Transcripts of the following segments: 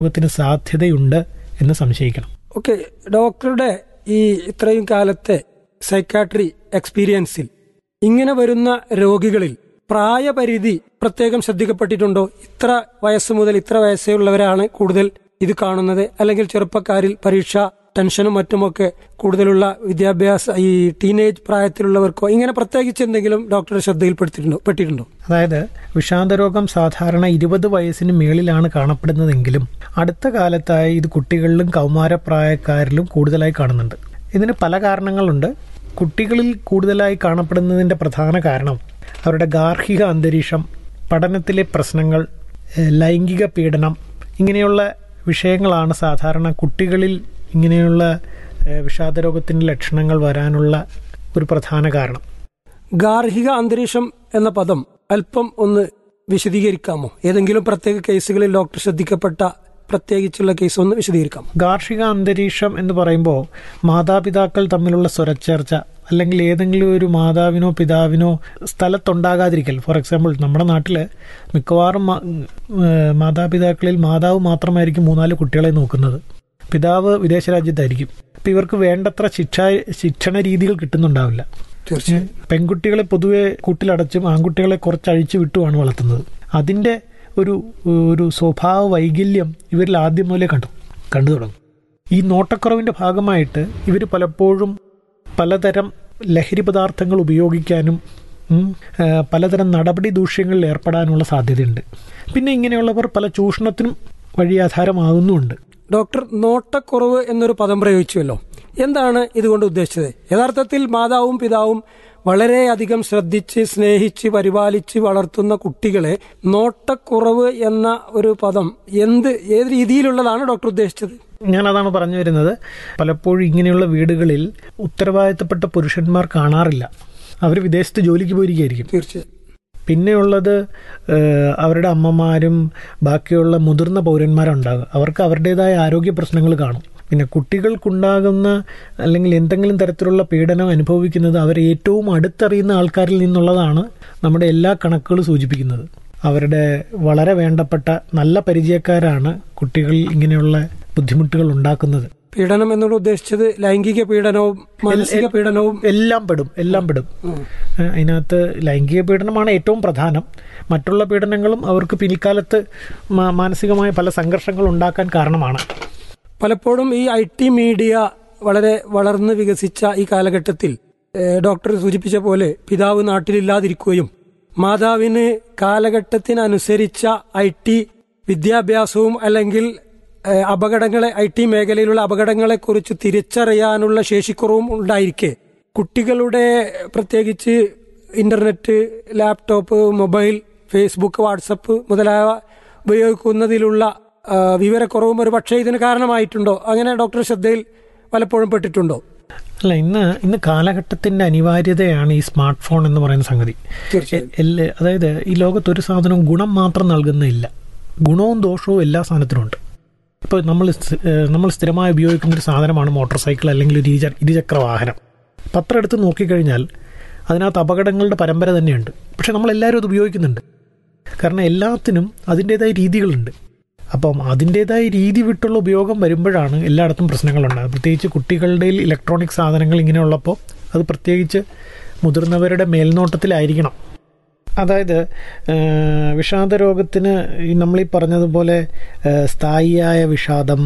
രോഗത്തിന് സാധ്യതയുണ്ട് എന്ന് സംശയിക്കണം ഓക്കെ ഡോക്ടറുടെ ഈ ഇത്രയും കാലത്തെ സൈക്കാട്രി എക്സ്പീരിയൻസിൽ ഇങ്ങനെ വരുന്ന രോഗികളിൽ പ്രായപരിധി പ്രത്യേകം ശ്രദ്ധിക്കപ്പെട്ടിട്ടുണ്ടോ ഇത്ര വയസ്സ് മുതൽ ഇത്ര വയസ്സേ ഉള്ളവരാണ് കൂടുതൽ ഇത് കാണുന്നത് അല്ലെങ്കിൽ ചെറുപ്പക്കാരിൽ പരീക്ഷ ടെൻഷനും മറ്റുമൊക്കെ കൂടുതലുള്ള വിദ്യാഭ്യാസ ഈ ടീനേജ് പ്രായത്തിലുള്ളവർക്കോ ഇങ്ങനെ പ്രത്യേകിച്ച് എന്തെങ്കിലും ഡോക്ടറുടെ ശ്രദ്ധയിൽപ്പെടുത്തിയിട്ടുണ്ടോ പെട്ടിട്ടുണ്ടോ അതായത് വിഷാദരോഗം സാധാരണ ഇരുപത് വയസ്സിന് മേളിലാണ് കാണപ്പെടുന്നതെങ്കിലും അടുത്ത കാലത്തായി ഇത് കുട്ടികളിലും കൗമാരപ്രായക്കാരിലും കൂടുതലായി കാണുന്നുണ്ട് ഇതിന് പല കാരണങ്ങളുണ്ട് കുട്ടികളിൽ കൂടുതലായി കാണപ്പെടുന്നതിൻ്റെ പ്രധാന കാരണം അവരുടെ ഗാർഹിക അന്തരീക്ഷം പഠനത്തിലെ പ്രശ്നങ്ങൾ ഏഹ് ലൈംഗിക പീഡനം ഇങ്ങനെയുള്ള വിഷയങ്ങളാണ് സാധാരണ കുട്ടികളിൽ ഇങ്ങനെയുള്ള ഏഹ് വിഷാദരോഗത്തിൻ്റെ ലക്ഷണങ്ങൾ വരാനുള്ള ഒരു പ്രധാന കാരണം ഗാർഹിക അന്തരീക്ഷം എന്ന പദം അല്പം ഒന്ന് വിശദീകരിക്കാമോ ഏതെങ്കിലും പ്രത്യേക കേസുകളിൽ ഡോക്ടർ ശ്രദ്ധിക്കപ്പെട്ട പ്രത്യേകിച്ചുള്ള കേസ് ഒന്ന് വിശദീകരിക്കാമോ ഗാർഹിക അന്തരീക്ഷം എന്ന് പറയുമ്പോൾ മാതാപിതാക്കൾ തമ്മിലുള്ള സ്വരച്ചേർച്ച അല്ലെങ്കിൽ ഏതെങ്കിലും ഒരു മാതാവിനോ പിതാവിനോ സ്ഥലത്തുണ്ടാകാതിരിക്കൽ ഫോർ എക്സാമ്പിൾ നമ്മുടെ നാട്ടിൽ മിക്കവാറും മാ- ഏഹ് മാതാപിതാക്കളിൽ മാതാവ് മാത്രമായിരിക്കും മൂന്നാല് കുട്ടികളെ നോക്കുന്നത് പിതാവ് വിദേശ രാജ്യത്തായിരിക്കും അപ്പം ഇവർക്ക് വേണ്ടത്ര ശിക്ഷ ശിക്ഷണ രീതികൾ കിട്ടുന്നുണ്ടാവില്ല തീർച്ചയായും പെൺകുട്ടികളെ പൊതുവെ കൂട്ടിലടച്ചും ആൺകുട്ടികളെ കുറച്ചഴിച്ചു വിട്ടുമാണ് വളർത്തുന്നത് അതിൻ്റെ ഒരു ഒരു സ്വഭാവ വൈകല്യം ഇവരിൽ ആദ്യം മുതലേ കണ്ടു കണ്ടു തുടങ്ങും ഈ നോട്ടക്കുറവിൻ്റെ ഭാഗമായിട്ട് ഇവർ പലപ്പോഴും പലതരം ലഹരി പദാർത്ഥങ്ങൾ ഉപയോഗിക്കാനും ഉം, ആ, പലതരം നടപടി ദൂഷ്യങ്ങളിൽ ഏർപ്പെടാനുള്ള സാധ്യതയുണ്ട് പിന്നെ ഇങ്ങനെയുള്ളവർ പല ചൂഷണത്തിനും വഴിയാധാരമാകുന്നുമുണ്ട് ഡോക്ടർ നോട്ടക്കുറവ് എന്നൊരു പദം പ്രയോഗിച്ചുവല്ലോ എന്താണ് ഇതുകൊണ്ട് ഉദ്ദേശിച്ചത് യഥാർത്ഥത്തിൽ മാതാവും പിതാവും വളരെയധികം ശ്രദ്ധിച്ച് സ്നേഹിച്ച് പരിപാലിച്ച് വളർത്തുന്ന കുട്ടികളെ നോട്ടക്കുറവ് എന്ന ഒരു പദം എന്ത് ഏത് രീതിയിലുള്ളതാണ് ഡോക്ടർ ഉദ്ദേശിച്ചത് ഞാൻ അതാണ് പറഞ്ഞു വരുന്നത് പലപ്പോഴും ഇങ്ങനെയുള്ള വീടുകളിൽ ഉത്തരവാദിത്തപ്പെട്ട പുരുഷന്മാർ കാണാറില്ല അവർ വിദേശത്ത് ജോലിക്ക് പോയിരിക്കുകയായിരിക്കും തീർച്ചയായും പിന്നെയുള്ളത് ഏഹ്, അവരുടെ അമ്മമാരും ബാക്കിയുള്ള മുതിർന്ന പൗരന്മാരുണ്ടാകും അവർക്ക് അവരുടേതായ ആരോഗ്യ പ്രശ്നങ്ങൾ കാണും പിന്നെ കുട്ടികൾക്കുണ്ടാകുന്ന അല്ലെങ്കിൽ എന്തെങ്കിലും തരത്തിലുള്ള പീഡനം അനുഭവിക്കുന്നത് അവർ ഏറ്റവും അടുത്തറിയുന്ന ആൾക്കാരിൽ നിന്നുള്ളതാണ് നമ്മുടെ എല്ലാ കണക്കുകളും സൂചിപ്പിക്കുന്നത് അവരുടെ വളരെ വേണ്ടപ്പെട്ട നല്ല പരിചയക്കാരാണ് കുട്ടികളിൽ ഇങ്ങനെയുള്ള ബുദ്ധിമുട്ടുകൾ ഉണ്ടാക്കുന്നത് പീഡനം എന്നോട് ഉദ്ദേശിച്ചത് ലൈംഗിക പീഡനവും മാനസിക പീഡനവും എല്ലാം പെടും എല്ലാം പെടും ഏഹ് അതിനകത്ത് ലൈംഗിക പീഡനമാണ് ഏറ്റവും പ്രധാനം മറ്റുള്ള പീഡനങ്ങളും അവർക്ക് പിൽക്കാലത്ത് മാ- മാനസികമായ പല സംഘർഷങ്ങൾ ഉണ്ടാക്കാൻ കാരണമാണ് പലപ്പോഴും ഈ ഐ ടി മീഡിയ വളരെ വളർന്ന് വികസിച്ച ഈ കാലഘട്ടത്തിൽ ഏഹ്, ഡോക്ടർ സൂചിപ്പിച്ച പോലെ പിതാവ് നാട്ടിലില്ലാതിരിക്കുകയും മാതാവിന് കാലഘട്ടത്തിനനുസരിച്ച ഐ ടി വിദ്യാഭ്യാസവും അല്ലെങ്കിൽ ഏഹ്, അപകടങ്ങളെ ഐ ടി മേഖലയിലുള്ള അപകടങ്ങളെ കുറിച്ച് തിരിച്ചറിയാനുള്ള ശേഷിക്കുറവും ഉണ്ടായിരിക്കെ കുട്ടികളുടെ പ്രത്യേകിച്ച് internet laptop mobile Facebook WhatsApp മുതലായവ ഉപയോഗിക്കുന്നതിലുള്ള ആ, വിവരക്കുറവും ഒരു പക്ഷേ ഇതിന് കാരണമായിട്ടുണ്ടോ അങ്ങനെ ഡോക്ടർ ശ്രദ്ധയിൽ പലപ്പോഴും പെട്ടിട്ടുണ്ടോ അല്ല ഇന്ന് ഇന്ന് കാലഘട്ടത്തിന്റെ അനിവാര്യതയാണ് ഈ സ്മാർട്ട് ഫോൺ എന്ന് പറയുന്ന സംഗതി തീർച്ചയായും എ- എല്ലാ അതായത് ഈ ലോകത്ത് ഒരു സാധനവും ഗുണം മാത്രം നൽകുന്നില്ല ഗുണവും ദോഷവും എല്ലാ സാധനത്തിനും ഉണ്ട് ഇപ്പോൾ നമ്മൾ സ്ഥി- ഏഹ് നമ്മൾ സ്ഥിരമായി ഉപയോഗിക്കുന്ന ഒരു സാധനമാണ് മോട്ടോർ സൈക്കിൾ അല്ലെങ്കിൽ ഒരു ഇരുച- ഇരുചക്ര വാഹനം പത്രം എടുത്ത് നോക്കിക്കഴിഞ്ഞാൽ അതിനകത്ത് അപകടങ്ങളുടെ പരമ്പര തന്നെയുണ്ട് പക്ഷെ നമ്മൾ എല്ലാവരും അത് ഉപയോഗിക്കുന്നുണ്ട് കാരണം എല്ലാത്തിനും അതിൻ്റെതായ രീതികളുണ്ട് അപ്പം അതിൻ്റെതായ രീതി വിട്ടുള്ള ഉപയോഗം വരുമ്പോഴാണ് എല്ലായിടത്തും പ്രശ്നങ്ങളുണ്ടാകുന്നത് പ്രത്യേകിച്ച് കുട്ടികളുടെ ഇലക്ട്രോണിക് സാധനങ്ങൾ ഇങ്ങനെയുള്ളപ്പോൾ അത് പ്രത്യേകിച്ച് മുതിർന്നവരുടെ മേൽനോട്ടത്തിലായിരിക്കണം അതായത് ഏഹ്, വിഷാദ രോഗത്തിന് ഈ നമ്മളീ പറഞ്ഞതുപോലെ ഏഹ്, സ്ഥായിയായ വിഷാദം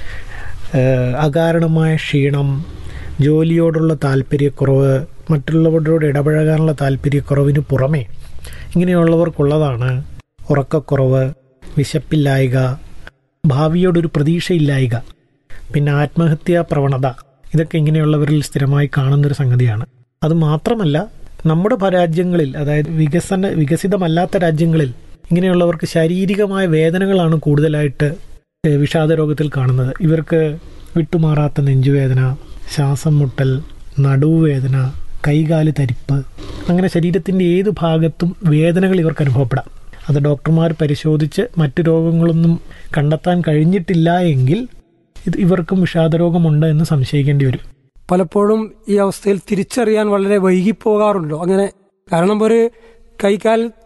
ഏഹ്, അകാരണമായ ക്ഷീണം ജോലിയോടുള്ള താല്പര്യക്കുറവ് മറ്റുള്ളവരോട് ഇടപഴകാനുള്ള താല്പര്യക്കുറവിന് പുറമേ ഇങ്ങനെയുള്ളവർക്കുള്ളതാണ് ഉറക്കക്കുറവ് വിശപ്പില്ലായ്ക ഭാവിയോടൊരു പ്രതീക്ഷയില്ലായ്ക പിന്നെ ആത്മഹത്യാ പ്രവണത ഇതൊക്കെ ഇങ്ങനെയുള്ളവരിൽ സ്ഥിരമായി കാണുന്നൊരു സംഗതിയാണ് അത് മാത്രമല്ല നമ്മുടെ പ- രാജ്യങ്ങളിൽ അതായത് വികസന വികസിതമല്ലാത്ത രാജ്യങ്ങളിൽ ഇങ്ങനെയുള്ളവർക്ക് ശാരീരികമായ വേദനകളാണ് കൂടുതലായിട്ട് ഏഹ്, വിഷാദ രോഗത്തിൽ കാണുന്നത് ഇവർക്ക് വിട്ടുമാറാത്ത നെഞ്ചുവേദന ശ്വാസം മുട്ടൽ നടുവുവേദന കൈകാല് തരിപ്പ് അങ്ങനെ ശരീരത്തിൻ്റെ ഏത് ഭാഗത്തും വേദനകൾ ഇവർക്ക് അനുഭവപ്പെടാം അത് ഡോക്ടർമാർ പരിശോധിച്ച് മറ്റു രോഗങ്ങളൊന്നും കണ്ടെത്താൻ കഴിഞ്ഞിട്ടില്ല എങ്കിൽ ഇത് ഇവർക്കും വിഷാദരോഗമുണ്ട് എന്ന് സംശയിക്കേണ്ടി വരും പലപ്പോഴും ഈ അവസ്ഥയിൽ തിരിച്ചറിയാൻ വളരെ വൈകിപ്പോകാറുണ്ടോ അങ്ങനെ കാരണം ഒരു കൈകാൽ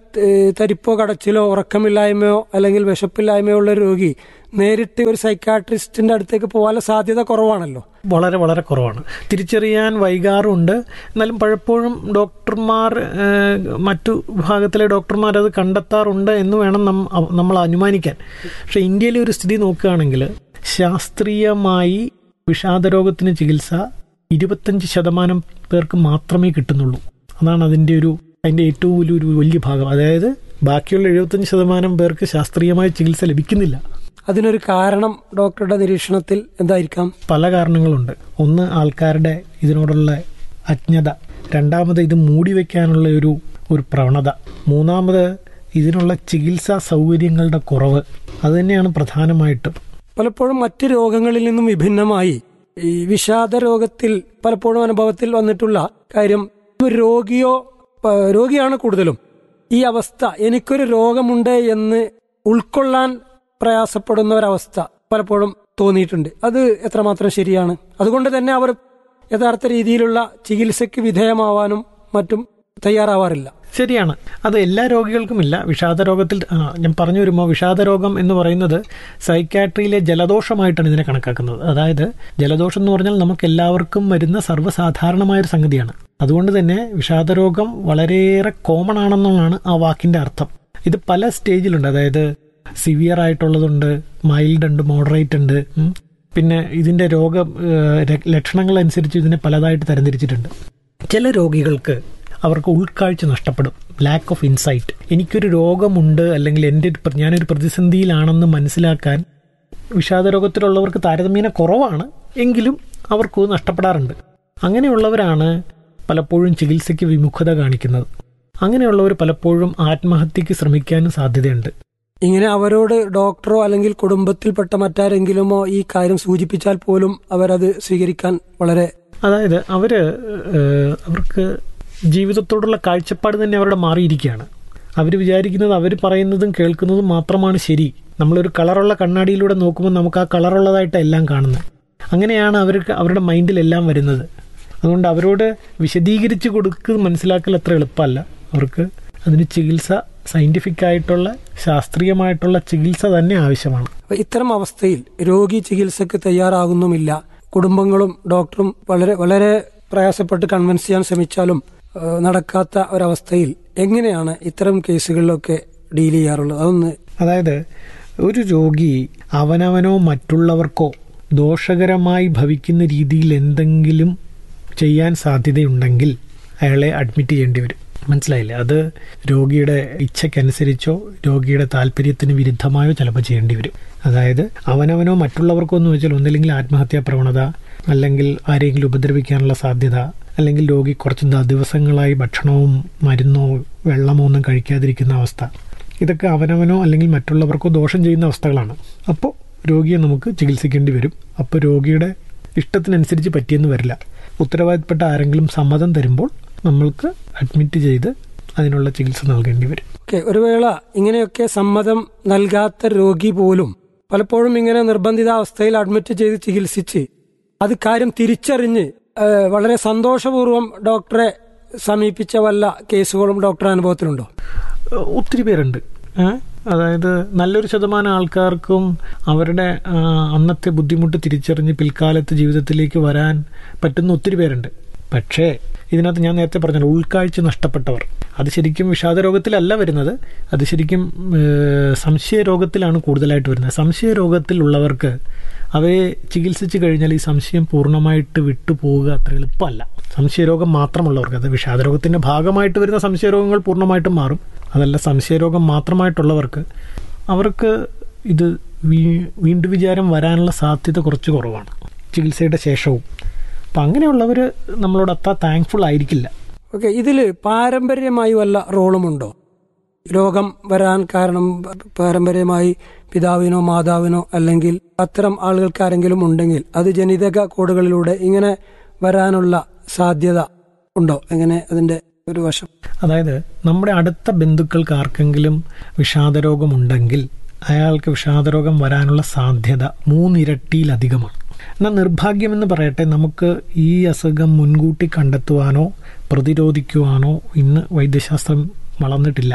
ഏഹ്, തരിപ്പോ കടച്ചിലോ ഉറക്കമില്ലായ്മയോ അല്ലെങ്കിൽ വിശപ്പില്ലായ്മയോ ഉള്ള ഒരു രോഗി നേരിട്ട് ഒരു സൈക്കാട്രിസ്റ്റിന്റെ അടുത്തേക്ക് പോകാനുള്ള സാധ്യത കുറവാണല്ലോ വളരെ വളരെ കുറവാണ് തിരിച്ചറിയാൻ വൈകാറുണ്ട് എന്നാലും പലപ്പോഴും ഡോക്ടർമാർ ഏഹ്, മറ്റു വിഭാഗത്തിലെ ഡോക്ടർമാർ അത് കണ്ടെത്താറുണ്ട് എന്ന് വേണം നം- അവ- നമ്മൾ അനുമാനിക്കാൻ പക്ഷെ ഇന്ത്യയിലെ ഒരു സ്ഥിതി നോക്കുകയാണെങ്കിൽ ശാസ്ത്രീയമായി വിഷാദരോഗത്തിന് ചികിത്സ ഇരുപത്തഞ്ച് ശതമാനം പേർക്ക് മാത്രമേ കിട്ടുന്നുള്ളൂ അതാണ് അതിൻ്റെ ഒരു അതിൻ്റെ ഏറ്റവും വലിയ ഒരു വലിയ ഭാഗം അതായത് ബാക്കിയുള്ള എഴുപത്തഞ്ച് ശതമാനം പേർക്ക് ശാസ്ത്രീയമായ ചികിത്സ ലഭിക്കുന്നില്ല അതിനൊരു കാരണം ഡോക്ടറുടെ നിരീക്ഷണത്തിൽ എന്തായിരിക്കാം പല കാരണങ്ങളുണ്ട് ഒന്ന് ആൾക്കാരുടെ ഇതിനോടുള്ള അജ്ഞത രണ്ടാമത് ഇത് മൂടി വയ്ക്കാനുള്ള ഒരു ഒരു പ്രവണത മൂന്നാമത് ഇതിനുള്ള ചികിത്സാ സൗകര്യങ്ങളുടെ കുറവ് അതുതന്നെയാണ് പ്രധാനമായിട്ടും പലപ്പോഴും മറ്റ് രോഗങ്ങളിൽ നിന്നും വിഭിന്നമായി ഈ വിഷാദ രോഗത്തിൽ പലപ്പോഴും അനുഭവത്തിൽ വന്നിട്ടുള്ള കാര്യം ഒരു രോഗിയോ പ- രോഗിയാണ് കൂടുതലും ഈ അവസ്ഥ എനിക്കൊരു രോഗമുണ്ട് എന്ന് ഉൾക്കൊള്ളാൻ പ്രയാസപ്പെടുന്ന ഒരവസ്ഥ പലപ്പോഴും തോന്നിയിട്ടുണ്ട് അത് എത്രമാത്രം ശരിയാണ് അതുകൊണ്ട് തന്നെ അവർ യഥാർത്ഥ രീതിയിലുള്ള ചികിത്സയ്ക്ക് വിധേയമാവാനും മറ്റും തയ്യാറാവാറില്ല ശരിയാണ് അത് എല്ലാ രോഗികൾക്കുമില്ല വിഷാദ രോഗത്തിൽ ആ, ഞാൻ പറഞ്ഞു വരുമ്പോൾ വിഷാദ രോഗം എന്ന് പറയുന്നത് സൈക്കാട്രിയിലെ ജലദോഷമായിട്ടാണ് ഇതിനെ കണക്കാക്കുന്നത് അതായത് ജലദോഷം എന്ന് പറഞ്ഞാൽ നമുക്ക് എല്ലാവർക്കും വരുന്ന സർവ്വസാധാരണമായ ഒരു സംഗതിയാണ് അതുകൊണ്ട് തന്നെ വിഷാദ രോഗം വളരെയേറെ കോമൺ ആണെന്നുള്ളതാണ് ആ വാക്കിന്റെ അർത്ഥം ഇത് പല സ്റ്റേജിലുണ്ട് അതായത് സിവിയർ ആയിട്ടുള്ളതുണ്ട് മൈൽഡ് ഉണ്ട് മോഡറേറ്റ് ഉണ്ട് ഉം. പിന്നെ ഇതിന്റെ രോഗ ഏഹ്, ര- ലക്ഷണങ്ങൾ അനുസരിച്ച് ഇതിനെ പലതായിട്ട് തരംതിരിച്ചിട്ടുണ്ട് ചില രോഗികൾക്ക് അവർക്ക് ഉൾക്കാഴ്ച നഷ്ടപ്പെടും ലാക്ക് ഓഫ് ഇൻസൈറ്റ് എനിക്കൊരു രോഗമുണ്ട് അല്ലെങ്കിൽ എൻ്റെ ഒരു പ്ര- ഞാനൊരു പ്രതിസന്ധിയിലാണെന്ന് മനസ്സിലാക്കാൻ വിഷാദരോഗത്തിലുള്ളവർക്ക് താരതമ്യേന കുറവാണ് എങ്കിലും അവർക്ക് നഷ്ടപ്പെടാറുണ്ട് അങ്ങനെയുള്ളവരാണ് പലപ്പോഴും ചികിത്സയ്ക്ക് വിമുഖത കാണിക്കുന്നത് അങ്ങനെയുള്ളവർ പലപ്പോഴും ആത്മഹത്യക്ക് ശ്രമിക്കാനും സാധ്യതയുണ്ട് ഇങ്ങനെ അവരോട് ഡോക്ടറോ അല്ലെങ്കിൽ കുടുംബത്തിൽപ്പെട്ട മറ്റാരെങ്കിലുമോ ഈ കാര്യം സൂചിപ്പിച്ചാൽ പോലും അവരത് സ്വീകരിക്കാൻ വളരെ അതായത് അവര് ഏഹ്, അവർക്ക് ജീവിതത്തോടുള്ള കാഴ്ചപ്പാട് തന്നെ അവരുടെ മാറിയിരിക്കുകയാണ് അവർ വിചാരിക്കുന്നത് അവർ പറയുന്നതും കേൾക്കുന്നതും മാത്രമാണ് ശരി നമ്മളൊരു കളറുള്ള കണ്ണാടിയിലൂടെ നോക്കുമ്പോൾ നമുക്ക് ആ കളറുള്ളതായിട്ട് എല്ലാം കാണുന്നത് അങ്ങനെയാണ് അവർക്ക് അവരുടെ മൈൻഡിലെല്ലാം വരുന്നത് അതുകൊണ്ട് അവരോട് വിശദീകരിച്ച് കൊടുക്ക് മനസ്സിലാക്കൽ അത്ര എളുപ്പമല്ല അവർക്ക് അതിന് ചികിത്സ സയന്റിഫിക് ആയിട്ടുള്ള ശാസ്ത്രീയമായിട്ടുള്ള ചികിത്സ തന്നെ ആവശ്യമാണ് അപ്പൊ ഇത്തരം അവസ്ഥയിൽ രോഗി ചികിത്സയ്ക്ക് തയ്യാറാകുന്നുമില്ല കുടുംബങ്ങളും ഡോക്ടറും വളരെ വളരെ പ്രയാസപ്പെട്ട് കൺവിൻസ് ചെയ്യാൻ ശ്രമിച്ചാലും ഏഹ്, നടക്കാത്ത ഒരവസ്ഥയിൽ എങ്ങനെയാണ് ഇത്തരം കേസുകളിലൊക്കെ ഡീൽ ചെയ്യാറുള്ളത് അതൊന്ന് അതായത് ഒരു രോഗി അവനവനോ മറ്റുള്ളവർക്കോ ദോഷകരമായി ഭവിക്കുന്ന രീതിയിൽ എന്തെങ്കിലും ചെയ്യാൻ സാധ്യതയുണ്ടെങ്കിൽ അയാളെ അഡ്മിറ്റ് ചെയ്യേണ്ടി വരും മനസ്സിലായില്ലേ അത് രോഗിയുടെ ഇച്ഛയ്ക്കനുസരിച്ചോ രോഗിയുടെ താല്പര്യത്തിന് വിരുദ്ധമായോ ചിലപ്പോൾ ചെയ്യേണ്ടി വരും അതായത് അവനവനോ മറ്റുള്ളവർക്കോ എന്ന് വെച്ചാൽ ഒന്നില്ലെങ്കിൽ ആത്മഹത്യാ പ്രവണത അല്ലെങ്കിൽ ആരെങ്കിലും ഉപദ്രവിക്കാനുള്ള സാധ്യത അല്ലെങ്കിൽ രോഗി കുറച്ച് ദ- ദിവസങ്ങളായി ഭക്ഷണവും മരുന്നോ വെള്ളമോ ഒന്നും കഴിക്കാതിരിക്കുന്ന അവസ്ഥ ഇതൊക്കെ അവനവനോ അല്ലെങ്കിൽ മറ്റുള്ളവർക്കോ ദോഷം ചെയ്യുന്ന അവസ്ഥകളാണ് അപ്പോൾ രോഗിയെ നമുക്ക് ചികിത്സിക്കേണ്ടി വരും അപ്പോൾ രോഗിയുടെ ഇഷ്ടത്തിനനുസരിച്ച് പറ്റിയെന്ന് വരില്ല ഉത്തരവാദിത്തപ്പെട്ട ആരെങ്കിലും സമ്മതം തരുമ്പോൾ നമ്മൾക്ക് അഡ്മിറ്റ് ചെയ്ത് അതിനുള്ള ചികിത്സ നൽകേണ്ടി വരും ഓക്കെ ഒരു വേള ഇങ്ങനെയൊക്കെ സമ്മതം നൽകാത്ത രോഗി പോലും പലപ്പോഴും ഇങ്ങനെ നിർബന്ധിതാവസ്ഥയിൽ അഡ്മിറ്റ് ചെയ്ത് ചികിത്സിച്ച് അത് കാര്യം തിരിച്ചറിഞ്ഞ് ഏഹ്, വളരെ സന്തോഷപൂർവ്വം ഡോക്ടറെ സമീപിച്ച വല്ല കേസുകളും ഡോക്ടറെ അനുഭവത്തിലുണ്ടോ ഏഹ് ഒത്തിരി പേരുണ്ട് ഏ? അതായത് നല്ലൊരു ശതമാനം ആൾക്കാർക്കും അവരുടെ ആ, അന്നത്തെ ബുദ്ധിമുട്ട് തിരിച്ചറിഞ്ഞ് പിൽക്കാലത്ത് ജീവിതത്തിലേക്ക് വരാൻ പറ്റുന്ന ഒത്തിരി പേരുണ്ട് പക്ഷേ ഇതിനകത്ത് ഞാൻ നേരത്തെ പറഞ്ഞല്ലോ ഉൾക്കാഴ്ച നഷ്ടപ്പെട്ടവർ അത് ശരിക്കും വിഷാദരോഗത്തിലല്ല വരുന്നത് അത് ശരിക്കും ഏഹ്, സംശയരോഗത്തിലാണ് കൂടുതലായിട്ട് വരുന്നത് സംശയരോഗത്തിലുള്ളവർക്ക് അവരെ ചികിത്സിച്ച് കഴിഞ്ഞാൽ ഈ സംശയം പൂർണ്ണമായിട്ട് വിട്ടുപോവുക അത്ര എളുപ്പമല്ല സംശയരോഗം മാത്രമുള്ളവർക്ക് അത് വിഷാദരോഗത്തിന്റെ ഭാഗമായിട്ട് വരുന്ന സംശയരോഗങ്ങൾ പൂർണ്ണമായിട്ടും മാറും അതല്ല സംശയരോഗം മാത്രമായിട്ടുള്ളവർക്ക് അവർക്ക് ഇത് വീ- വീണ്ടും വിചാരം വരാനുള്ള സാധ്യത കുറച്ച് കുറവാണ് ചികിത്സയുടെ ശേഷവും അപ്പം അങ്ങനെയുള്ളവർ നമ്മളോട് അത്ര താങ്ക്ഫുൾ ആയിരിക്കില്ല ഓക്കെ ഇതിൽ പാരമ്പര്യമായി വല്ല റോളുമുണ്ടോ രോഗം വരാൻ കാരണം പാരമ്പര്യമായി പിതാവിനോ മാതാവിനോ അല്ലെങ്കിൽ അത്തരം ആളുകൾക്ക് ആരെങ്കിലും ഉണ്ടെങ്കിൽ അത് ജനിതക കോഡുകളിലൂടെ ഇങ്ങനെ വരാനുള്ള സാധ്യത ഉണ്ടോ എങ്ങനെ അതിന്റെ ഒരു വശം അതായത് നമ്മുടെ അടുത്ത ബന്ധുക്കൾക്ക് ആർക്കെങ്കിലും വിഷാദരോഗമുണ്ടെങ്കിൽ അയാൾക്ക് വിഷാദരോഗം വരാനുള്ള സാധ്യത മൂന്നിരട്ടിയിലധികമാണ് എന്നാൽ നിർഭാഗ്യമെന്ന് പറയട്ടെ നമുക്ക് ഈ അസുഖം മുൻകൂട്ടി കണ്ടെത്തുവാനോ പ്രതിരോധിക്കുവാനോ ഇന്ന് വൈദ്യശാസ്ത്രം വളർന്നിട്ടില്ല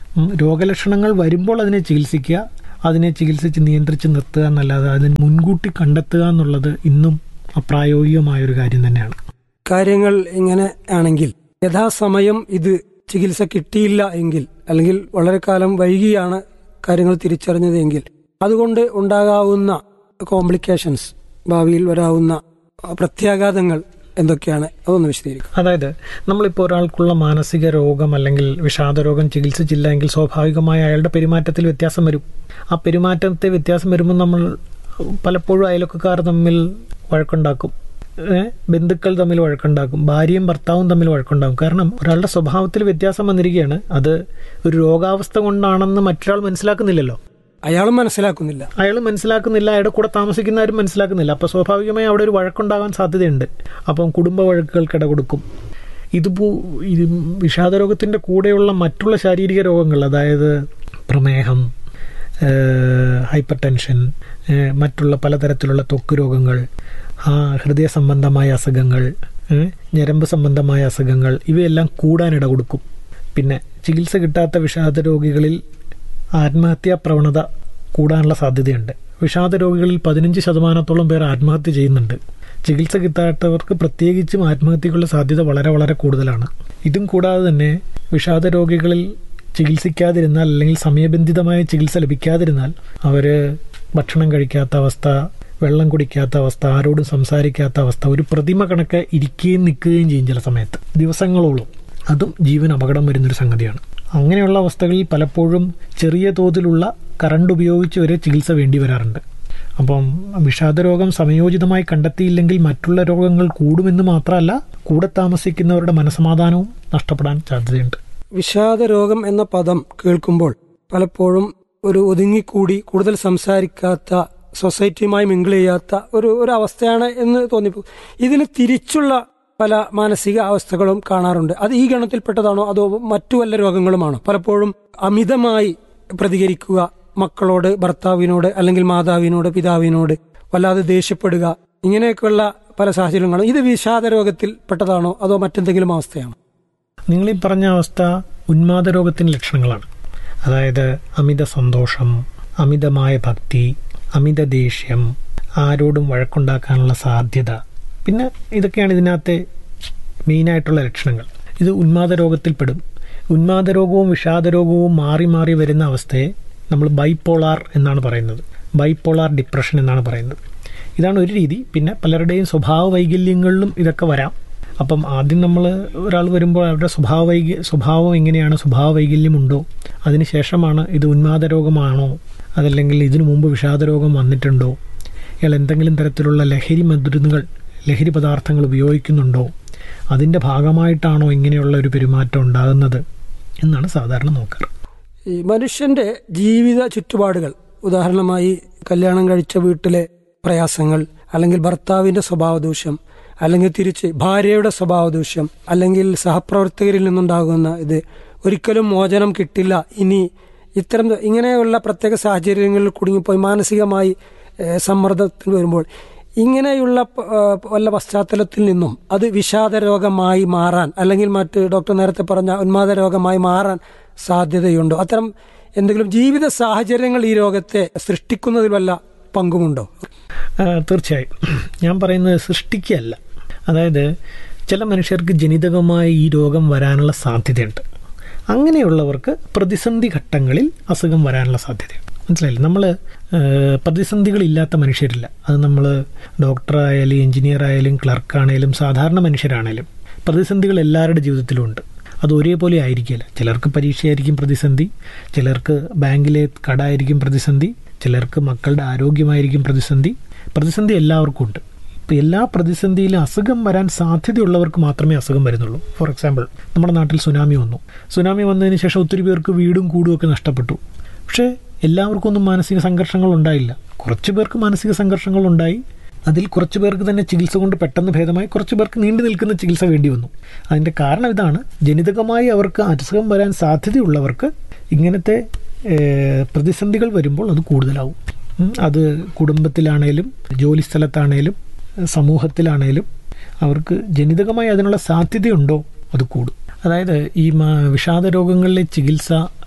ഉം, രോഗലക്ഷണങ്ങൾ വരുമ്പോൾ അതിനെ ചികിത്സിക്കുക അതിനെ ചികിത്സിച്ച് നിയന്ത്രിച്ച് നിർത്തുക എന്നല്ലാതെ അതിന് മുൻകൂട്ടി കണ്ടെത്തുക എന്നുള്ളത് ഇന്നും അപ്രായോഗികമായ ഒരു കാര്യം തന്നെയാണ് കാര്യങ്ങൾ ഇങ്ങനെ ആണെങ്കിൽ യഥാസമയം ഇത് ചികിത്സ കിട്ടിയില്ല എങ്കിൽ അല്ലെങ്കിൽ വളരെ കാലം വൈകിയാണ് കാര്യങ്ങൾ തിരിച്ചറിഞ്ഞത് എങ്കിൽ അതുകൊണ്ട് ഉണ്ടാകാവുന്ന കോംപ്ലിക്കേഷൻസ് ഭാവിയിൽ വരാവുന്ന പ്രത്യാഘാതങ്ങൾ എന്തൊക്കെയാണ് അതൊന്ന് വിശദീകരിക്കും അതായത് നമ്മളിപ്പോൾ ഒരാൾക്കുള്ള മാനസിക രോഗം അല്ലെങ്കിൽ വിഷാദ രോഗം ചികിത്സിച്ചില്ല എങ്കിൽ സ്വാഭാവികമായി അയാളുടെ പെരുമാറ്റത്തിൽ വ്യത്യാസം വരും ആ പെരുമാറ്റത്തെ വ്യത്യാസം വരുമ്പോൾ നമ്മൾ പലപ്പോഴും അയൽവക്കക്കാർ തമ്മിൽ വഴക്കുണ്ടാക്കും ഏ? ബന്ധുക്കൾ തമ്മിൽ വഴക്കുണ്ടാക്കും ഭാര്യയും ഭർത്താവും തമ്മിൽ വഴക്കുണ്ടാക്കും കാരണം ഒരാളുടെ സ്വഭാവത്തിൽ വ്യത്യാസം വന്നിരിക്കുകയാണ് അത് ഒരു രോഗാവസ്ഥ കൊണ്ടാണെന്ന് മറ്റൊരാൾ മനസ്സിലാക്കുന്നില്ലല്ലോ അയാളും മനസ്സിലാക്കുന്നില്ല അയാൾ മനസ്സിലാക്കുന്നില്ല അയാളുടെ കൂടെ താമസിക്കുന്നവരും മനസ്സിലാക്കുന്നില്ല അപ്പോൾ സ്വാഭാവികമായി അവിടെ ഒരു വഴക്കുണ്ടാകാൻ സാധ്യതയുണ്ട് അപ്പം കുടുംബ വഴക്കുകൾക്ക് ഇട കൊടുക്കും ഇതിപ്പോ ഇത് വിഷാദരോഗത്തിന്റെ കൂടെയുള്ള മറ്റുള്ള ശാരീരിക രോഗങ്ങൾ അതായത് പ്രമേഹം ഹൈപ്പർ ടെൻഷൻ മറ്റുള്ള പലതരത്തിലുള്ള ത്വക്ക് രോഗങ്ങൾ ആ ഹൃദയ സംബന്ധമായ അസുഖങ്ങൾ ഏ, ഞരമ്പ് സംബന്ധമായ അസുഖങ്ങൾ ഇവയെല്ലാം കൂടാനിട കൊടുക്കും പിന്നെ ചികിത്സ കിട്ടാത്ത വിഷാദ രോഗികളിൽ ആത്മഹത്യാ പ്രവണത കൂടാനുള്ള സാധ്യതയുണ്ട് വിഷാദ രോഗികളിൽ പതിനഞ്ച് ശതമാനത്തോളം പേർ ആത്മഹത്യ ചെയ്യുന്നുണ്ട് ചികിത്സ കിട്ടാത്തവർക്ക് പ്രത്യേകിച്ചും ആത്മഹത്യക്കുള്ള സാധ്യത വളരെ വളരെ കൂടുതലാണ് ഇതും കൂടാതെ തന്നെ വിഷാദ രോഗികളിൽ ചികിത്സിക്കാതിരുന്നാൽ അല്ലെങ്കിൽ സമയബന്ധിതമായ ചികിത്സ ലഭിക്കാതിരുന്നാൽ അവര് ഭക്ഷണം കഴിക്കാത്ത അവസ്ഥ വെള്ളം കുടിക്കാത്ത അവസ്ഥ ആരോടും സംസാരിക്കാത്ത അവസ്ഥ ഒരു പ്രതിമ കണക്ക് ഇരിക്കുകയും നിൽക്കുകയും ചെയ്യും ചില സമയത്ത് ദിവസങ്ങളോളം അതും ജീവൻ അപകടം വരുന്നൊരു സംഗതിയാണ് അങ്ങനെയുള്ള അവസ്ഥകളിൽ പലപ്പോഴും ചെറിയ തോതിലുള്ള കറണ്ട് ഉപയോഗിച്ച് വരെ ചികിത്സ വേണ്ടി വരാറുണ്ട് അപ്പം വിഷാദരോഗം സമയോചിതമായി കണ്ടെത്തിയില്ലെങ്കിൽ മറ്റുള്ള രോഗങ്ങൾ കൂടുമെന്ന് മാത്രമല്ല കൂടെ താമസിക്കുന്നവരുടെ മനസമാധാനവും നഷ്ടപ്പെടാൻ സാധ്യതയുണ്ട് വിഷാദ രോഗം എന്ന പദം കേൾക്കുമ്പോൾ പലപ്പോഴും ഒരു ഒതുങ്ങിക്കൂടി കൂടുതൽ സംസാരിക്കാത്ത സൊസൈറ്റിയുമായി മിങ്കിൾ ചെയ്യാത്ത ഒരു ഒരു അവസ്ഥയാണ് എന്ന് തോന്നിപ്പോ ഇതിന് തിരിച്ചുള്ള പല മാനസിക അവസ്ഥകളും കാണാറുണ്ട് അത് ഈ ഗണത്തിൽപ്പെട്ടതാണോ അതോ മറ്റു വല്ല രോഗങ്ങളുമാണോ പലപ്പോഴും അമിതമായി പ്രതികരിക്കുക മക്കളോട് ഭർത്താവിനോട് അല്ലെങ്കിൽ മാതാവിനോട് പിതാവിനോട് വല്ലാതെ ദേഷ്യപ്പെടുക ഇങ്ങനെയൊക്കെയുള്ള പല സാഹചര്യങ്ങളും ഇത് വിഷാദ രോഗത്തിൽ പെട്ടതാണോ അതോ മറ്റെന്തെങ്കിലും അവസ്ഥയാണോ നിങ്ങൾ ഈ പറഞ്ഞ അവസ്ഥ ഉന്മാദ രോഗത്തിന്റെ ലക്ഷണങ്ങളാണ് അതായത് അമിത സന്തോഷം അമിതമായ ഭക്തി അമിത ദേഷ്യം ആരോടും വഴക്കുണ്ടാക്കാനുള്ള സാധ്യത പിന്നെ ഇതൊക്കെയാണ് ഇതിനകത്തെ മെയിനായിട്ടുള്ള ലക്ഷണങ്ങൾ ഇത് ഉന്മാദ രോഗത്തിൽപ്പെടും ഉന്മാദ രോഗവും വിഷാദ രോഗവും മാറി മാറി വരുന്ന അവസ്ഥയെ നമ്മൾ ബൈപ്പോളാർ എന്നാണ് പറയുന്നത് ബൈപ്പോളാർ ഡിപ്രഷൻ എന്നാണ് പറയുന്നത് ഇതാണ് ഒരു രീതി പിന്നെ പലരുടെയും സ്വഭാവ വൈകല്യങ്ങളിലും ഇതൊക്കെ വരാം അപ്പം ആദ്യം നമ്മൾ ഒരാൾ വരുമ്പോൾ അവരുടെ സ്വഭാവ വൈക സ്വഭാവം എങ്ങനെയാണ് സ്വഭാവ വൈകല്യമുണ്ടോ അതിനുശേഷമാണ് ഇത് ഉന്മാദ രോഗമാണോ അതല്ലെങ്കിൽ ഇതിനു മുമ്പ് വിഷാദ രോഗം വന്നിട്ടുണ്ടോ ഇയാൾ എന്തെങ്കിലും തരത്തിലുള്ള ലഹരി മരുന്നുകൾ ലഹരി പദാർത്ഥങ്ങൾ ഉപയോഗിക്കുന്നുണ്ടോ അതിൻ്റെ ഭാഗമായിട്ടാണോ ഇങ്ങനെയുള്ള ഒരു പെരുമാറ്റം ഉണ്ടാകുന്നത് എന്നാണ് സാധാരണ നോക്കാറ് ഈ മനുഷ്യന്റെ ജീവിത ചുറ്റുപാടുകൾ ഉദാഹരണമായി കല്യാണം കഴിച്ച വീട്ടിലെ പ്രയാസങ്ങൾ അല്ലെങ്കിൽ ഭർത്താവിന്റെ സ്വഭാവദൂഷ്യം അല്ലെങ്കിൽ തിരിച്ച് ഭാര്യയുടെ സ്വഭാവദൂഷ്യം അല്ലെങ്കിൽ സഹപ്രവർത്തകരിൽ നിന്നുണ്ടാകുന്ന ഇത് ഒരിക്കലും മോചനം കിട്ടില്ല ഇനി ഇത്തരം ഇങ്ങനെയുള്ള പ്രത്യേക സാഹചര്യങ്ങളിൽ കുടുങ്ങിപ്പോയി മാനസികമായി ഏഹ്, സമ്മർദ്ദത്തിൽ വരുമ്പോൾ ഇങ്ങനെയുള്ള പ- ഏഹ്, വല്ല പശ്ചാത്തലത്തിൽ നിന്നും അത് വിഷാദ രോഗമായി മാറാൻ അല്ലെങ്കിൽ മറ്റ് ഡോക്ടർ നേരത്തെ പറഞ്ഞ ഉന്മാദ രോഗമായി മാറാൻ സാധ്യതയുണ്ടോ അത്തരം എന്തെങ്കിലും ജീവിത സാഹചര്യങ്ങൾ ഈ രോഗത്തെ സൃഷ്ടിക്കുന്നതിൽ വല്ല പങ്കുമുണ്ടോ ആ, തീർച്ചയായും ഞാൻ പറയുന്നത് സൃഷ്ടിക്കുകയല്ല അതായത് ചില മനുഷ്യർക്ക് ജനിതകമായി ഈ രോഗം വരാനുള്ള സാധ്യതയുണ്ട് അങ്ങനെയുള്ളവർക്ക് പ്രതിസന്ധി ഘട്ടങ്ങളിൽ അസുഖം വരാനുള്ള സാധ്യതയുണ്ട് മനസ്സിലായില്ലേ നമ്മൾ പ്രതിസന്ധികളില്ലാത്ത മനുഷ്യരില്ല അത് നമ്മൾ ഡോക്ടറായാലും എഞ്ചിനീയർ ആയാലും ക്ലർക്കാണേലും സാധാരണ മനുഷ്യരാണേലും പ്രതിസന്ധികൾ എല്ലാവരുടെ ജീവിതത്തിലും ഉണ്ട് അത് ഒരേപോലെ ആയിരിക്കില്ല ചിലർക്ക് പരീക്ഷയായിരിക്കും പ്രതിസന്ധി ചിലർക്ക് ബാങ്കിലെ കടായിരിക്കും പ്രതിസന്ധി ചിലർക്ക് മക്കളുടെ ആരോഗ്യമായിരിക്കും പ്രതിസന്ധി പ്രതിസന്ധി എല്ലാവർക്കും ഉണ്ട് ഇപ്പം എല്ലാ പ്രതിസന്ധിയിലും അസുഖം വരാൻ സാധ്യതയുള്ളവർക്ക് മാത്രമേ അസുഖം വരുന്നുള്ളൂ ഫോർ എക്സാമ്പിൾ നമ്മുടെ നാട്ടിൽ സുനാമി വന്നു സുനാമി വന്നതിന് ശേഷം ഒത്തിരി പേർക്ക് വീടും കൂടും ഒക്കെ നഷ്ടപ്പെട്ടു പക്ഷേ എല്ലാവർക്കും ഒന്നും മാനസിക സംഘർഷങ്ങൾ ഉണ്ടായില്ല കുറച്ച് പേർക്ക് മാനസിക സംഘർഷങ്ങൾ ഉണ്ടായി അതിൽ കുറച്ച് പേർക്ക് തന്നെ ചികിത്സ കൊണ്ട് പെട്ടെന്ന് ഭേദമായി കുറച്ച് പേർക്ക് നീണ്ടു നിൽക്കുന്ന ചികിത്സ വേണ്ടി വന്നു അതിൻ്റെ കാരണം ഇതാണ് ജനിതകമായി അവർക്ക് അസുഖം വരാൻ സാധ്യതയുള്ളവർക്ക് ഇങ്ങനത്തെ ഏഹ്, പ്രതിസന്ധികൾ വരുമ്പോൾ അത് കൂടുതലാവും ഉം, അത് കുടുംബത്തിലാണേലും ജോലി സ്ഥലത്താണേലും സമൂഹത്തിലാണേലും അവർക്ക് ജനിതകമായി അതിനുള്ള സാധ്യതയുണ്ടോ അത് കൂടും അതായത് ഈ മാ- വിഷാദ രോഗങ്ങളിലെ ചികിത്സ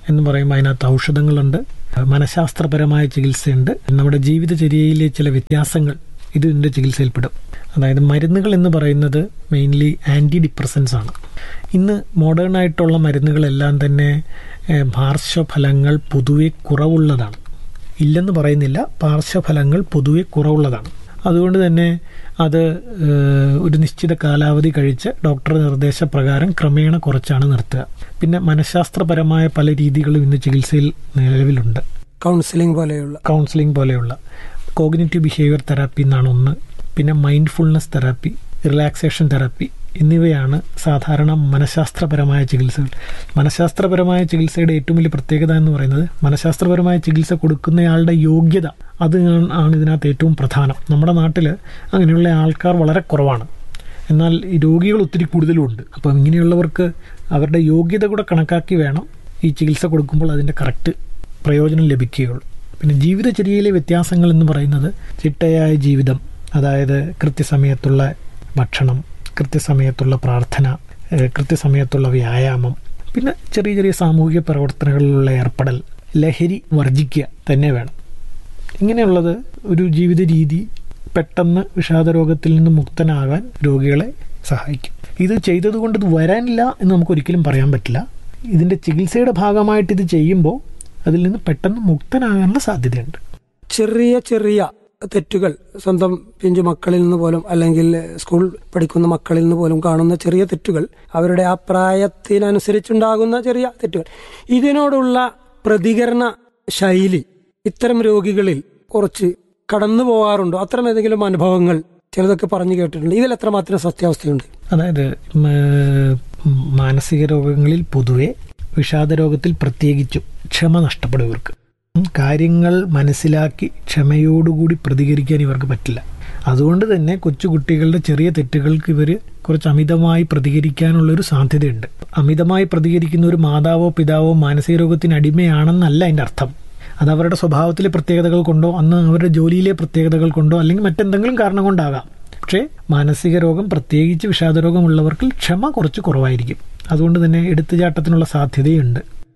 എന്ന് പറയുമ്പോൾ അതിനകത്ത് ഔഷധങ്ങളുണ്ട് മനഃശാസ്ത്രപരമായ ചികിത്സയുണ്ട് നമ്മുടെ ജീവിതചര്യയിലെ ചില വ്യത്യാസങ്ങൾ ഇത് ഇതിൻ്റെ ചികിത്സയിൽപ്പെടും അതായത് മരുന്നുകൾ എന്ന് പറയുന്നത് മെയിൻലി ആൻറ്റി ഡിപ്രസൻസ് ആണ് ഇന്ന് മോഡേൺ ആയിട്ടുള്ള മരുന്നുകളെല്ലാം തന്നെ ഏഹ്, പാർശ്വഫലങ്ങൾ പൊതുവെ കുറവുള്ളതാണ് ഇല്ലെന്ന് പറയുന്നില്ല പാർശ്വഫലങ്ങൾ പൊതുവെ കുറവുള്ളതാണ് അതുകൊണ്ട് തന്നെ അത് ഏഹ്, ഒരു നിശ്ചിത കാലാവധി കഴിച്ച് ഡോക്ടറുടെ നിർദ്ദേശപ്രകാരം ക്രമേണ കുറച്ചാണ് നിർത്തുക പിന്നെ മനഃശാസ്ത്രപരമായ പല രീതികളും ഇന്ന് ചികിത്സയിൽ നിലവിലുണ്ട് കൗൺസിലിംഗ് പോലെയുള്ള കൗൺസിലിംഗ് പോലെയുള്ള കോഗ്നിറ്റീവ് ബിഹേവിയർ തെറാപ്പി എന്നാണ് ഒന്ന് പിന്നെ മൈൻഡ്ഫുൾനെസ് തെറാപ്പി റിലാക്സേഷൻ തെറാപ്പി എന്നിവയാണ് സാധാരണ മനഃശാസ്ത്രപരമായ ചികിത്സകൾ മനഃശാസ്ത്രപരമായ ചികിത്സയുടെ ഏറ്റവും വലിയ പ്രത്യേകത എന്ന് പറയുന്നത് മനഃശാസ്ത്രപരമായ ചികിത്സ കൊടുക്കുന്നയാളുടെ യോഗ്യത അത് ആണ് ഇതിനകത്ത് ഏറ്റവും പ്രധാനം നമ്മുടെ നാട്ടിൽ അങ്ങനെയുള്ള ആൾക്കാർ വളരെ കുറവാണ് എന്നാൽ ഈ രോഗികൾ ഒത്തിരി കൂടുതലുണ്ട് അപ്പം ഇങ്ങനെയുള്ളവർക്ക് അവരുടെ യോഗ്യത കൂടെ കണക്കാക്കി വേണം ഈ ചികിത്സ കൊടുക്കുമ്പോൾ അതിൻ്റെ കറക്റ്റ് പ്രയോജനം ലഭിക്കുകയുള്ളൂ പിന്നെ ജീവിതചര്യയിലെ വ്യത്യാസങ്ങൾ എന്ന് പറയുന്നത് ചിട്ടയായ ജീവിതം അതായത് കൃത്യസമയത്തുള്ള ഭക്ഷണം കൃത്യസമയത്തുള്ള പ്രാർത്ഥന ഏഹ് കൃത്യസമയത്തുള്ള വ്യായാമം പിന്നെ ചെറിയ ചെറിയ സാമൂഹിക പ്രവർത്തനങ്ങളിലുള്ള ഏർപ്പെടൽ ലഹരി വർജിക്കുക തന്നെ വേണം ഇങ്ങനെയുള്ളത് ഒരു ജീവിത രീതി പെട്ടെന്ന് വിഷാദരോഗത്തിൽ നിന്ന് മുക്തനാകാൻ രോഗികളെ സഹായിക്കും ഇത് ചെയ്തതുകൊണ്ട് ഇത് വരാനില്ല എന്ന് നമുക്ക് ഒരിക്കലും പറയാൻ പറ്റില്ല ഇതിൻ്റെ ചികിത്സയുടെ ഭാഗമായിട്ട് ഇത് ചെയ്യുമ്പോൾ അതിൽ നിന്ന് പെട്ടെന്ന് മുക്തനാകാനുള്ള സാധ്യതയുണ്ട് ചെറിയ ചെറിയ തെറ്റുകൾ സ്വന്തം പിഞ്ചു മക്കളിൽ നിന്ന് പോലും അല്ലെങ്കിൽ സ്കൂൾ പഠിക്കുന്ന മക്കളിൽ നിന്ന് പോലും കാണുന്ന ചെറിയ തെറ്റുകൾ അവരുടെ ആ പ്രായത്തിനനുസരിച്ചുണ്ടാകുന്ന ചെറിയ തെറ്റുകൾ ഇതിനോടുള്ള പ്രതികരണ ശൈലി ഇത്തരം രോഗികളിൽ കുറച്ച് കടന്നു പോകാറുണ്ടോ അത്തരം ഏതെങ്കിലും അനുഭവങ്ങൾ ചിലതൊക്കെ പറഞ്ഞു കേട്ടിട്ടുണ്ട് ഇതിൽ എത്രമാത്രം സത്യാവസ്ഥയുണ്ട് അതായത് ഉം, ഏഹ്, മാനസിക രോഗങ്ങളിൽ പൊതുവെ വിഷാദരോഗത്തിൽ പ്രത്യേകിച്ചും ക്ഷമ നഷ്ടപ്പെടും ഇവർക്ക് ഉം, കാര്യങ്ങൾ മനസ്സിലാക്കി ക്ഷമയോടുകൂടി പ്രതികരിക്കാൻ ഇവർക്ക് പറ്റില്ല അതുകൊണ്ട് തന്നെ കൊച്ചുകുട്ടികളുടെ ചെറിയ തെറ്റുകൾക്ക് ഇവർ കുറച്ച് അമിതമായി പ്രതികരിക്കാനുള്ള ഒരു സാധ്യതയുണ്ട് അമിതമായി പ്രതികരിക്കുന്ന ഒരു മാതാവോ പിതാവോ മാനസിക രോഗത്തിന് അടിമയാണെന്നല്ല അതിൻ്റെ അർത്ഥം അത് അവരുടെ സ്വഭാവത്തിലെ പ്രത്യേകതകൾ കൊണ്ടോ അന്ന് അവരുടെ ജോലിയിലെ പ്രത്യേകതകൾ കൊണ്ടോ അല്ലെങ്കിൽ മറ്റെന്തെങ്കിലും കാരണം കൊണ്ടാകാം പക്ഷേ മാനസിക രോഗം പ്രത്യേകിച്ച് വിഷാദരോഗമുള്ളവർക്ക് ക്ഷമ കുറച്ച് കുറവായിരിക്കും അതുകൊണ്ട് തന്നെ എടുത്തുചാട്ടത്തിനുള്ള സാധ്യതയുണ്ട്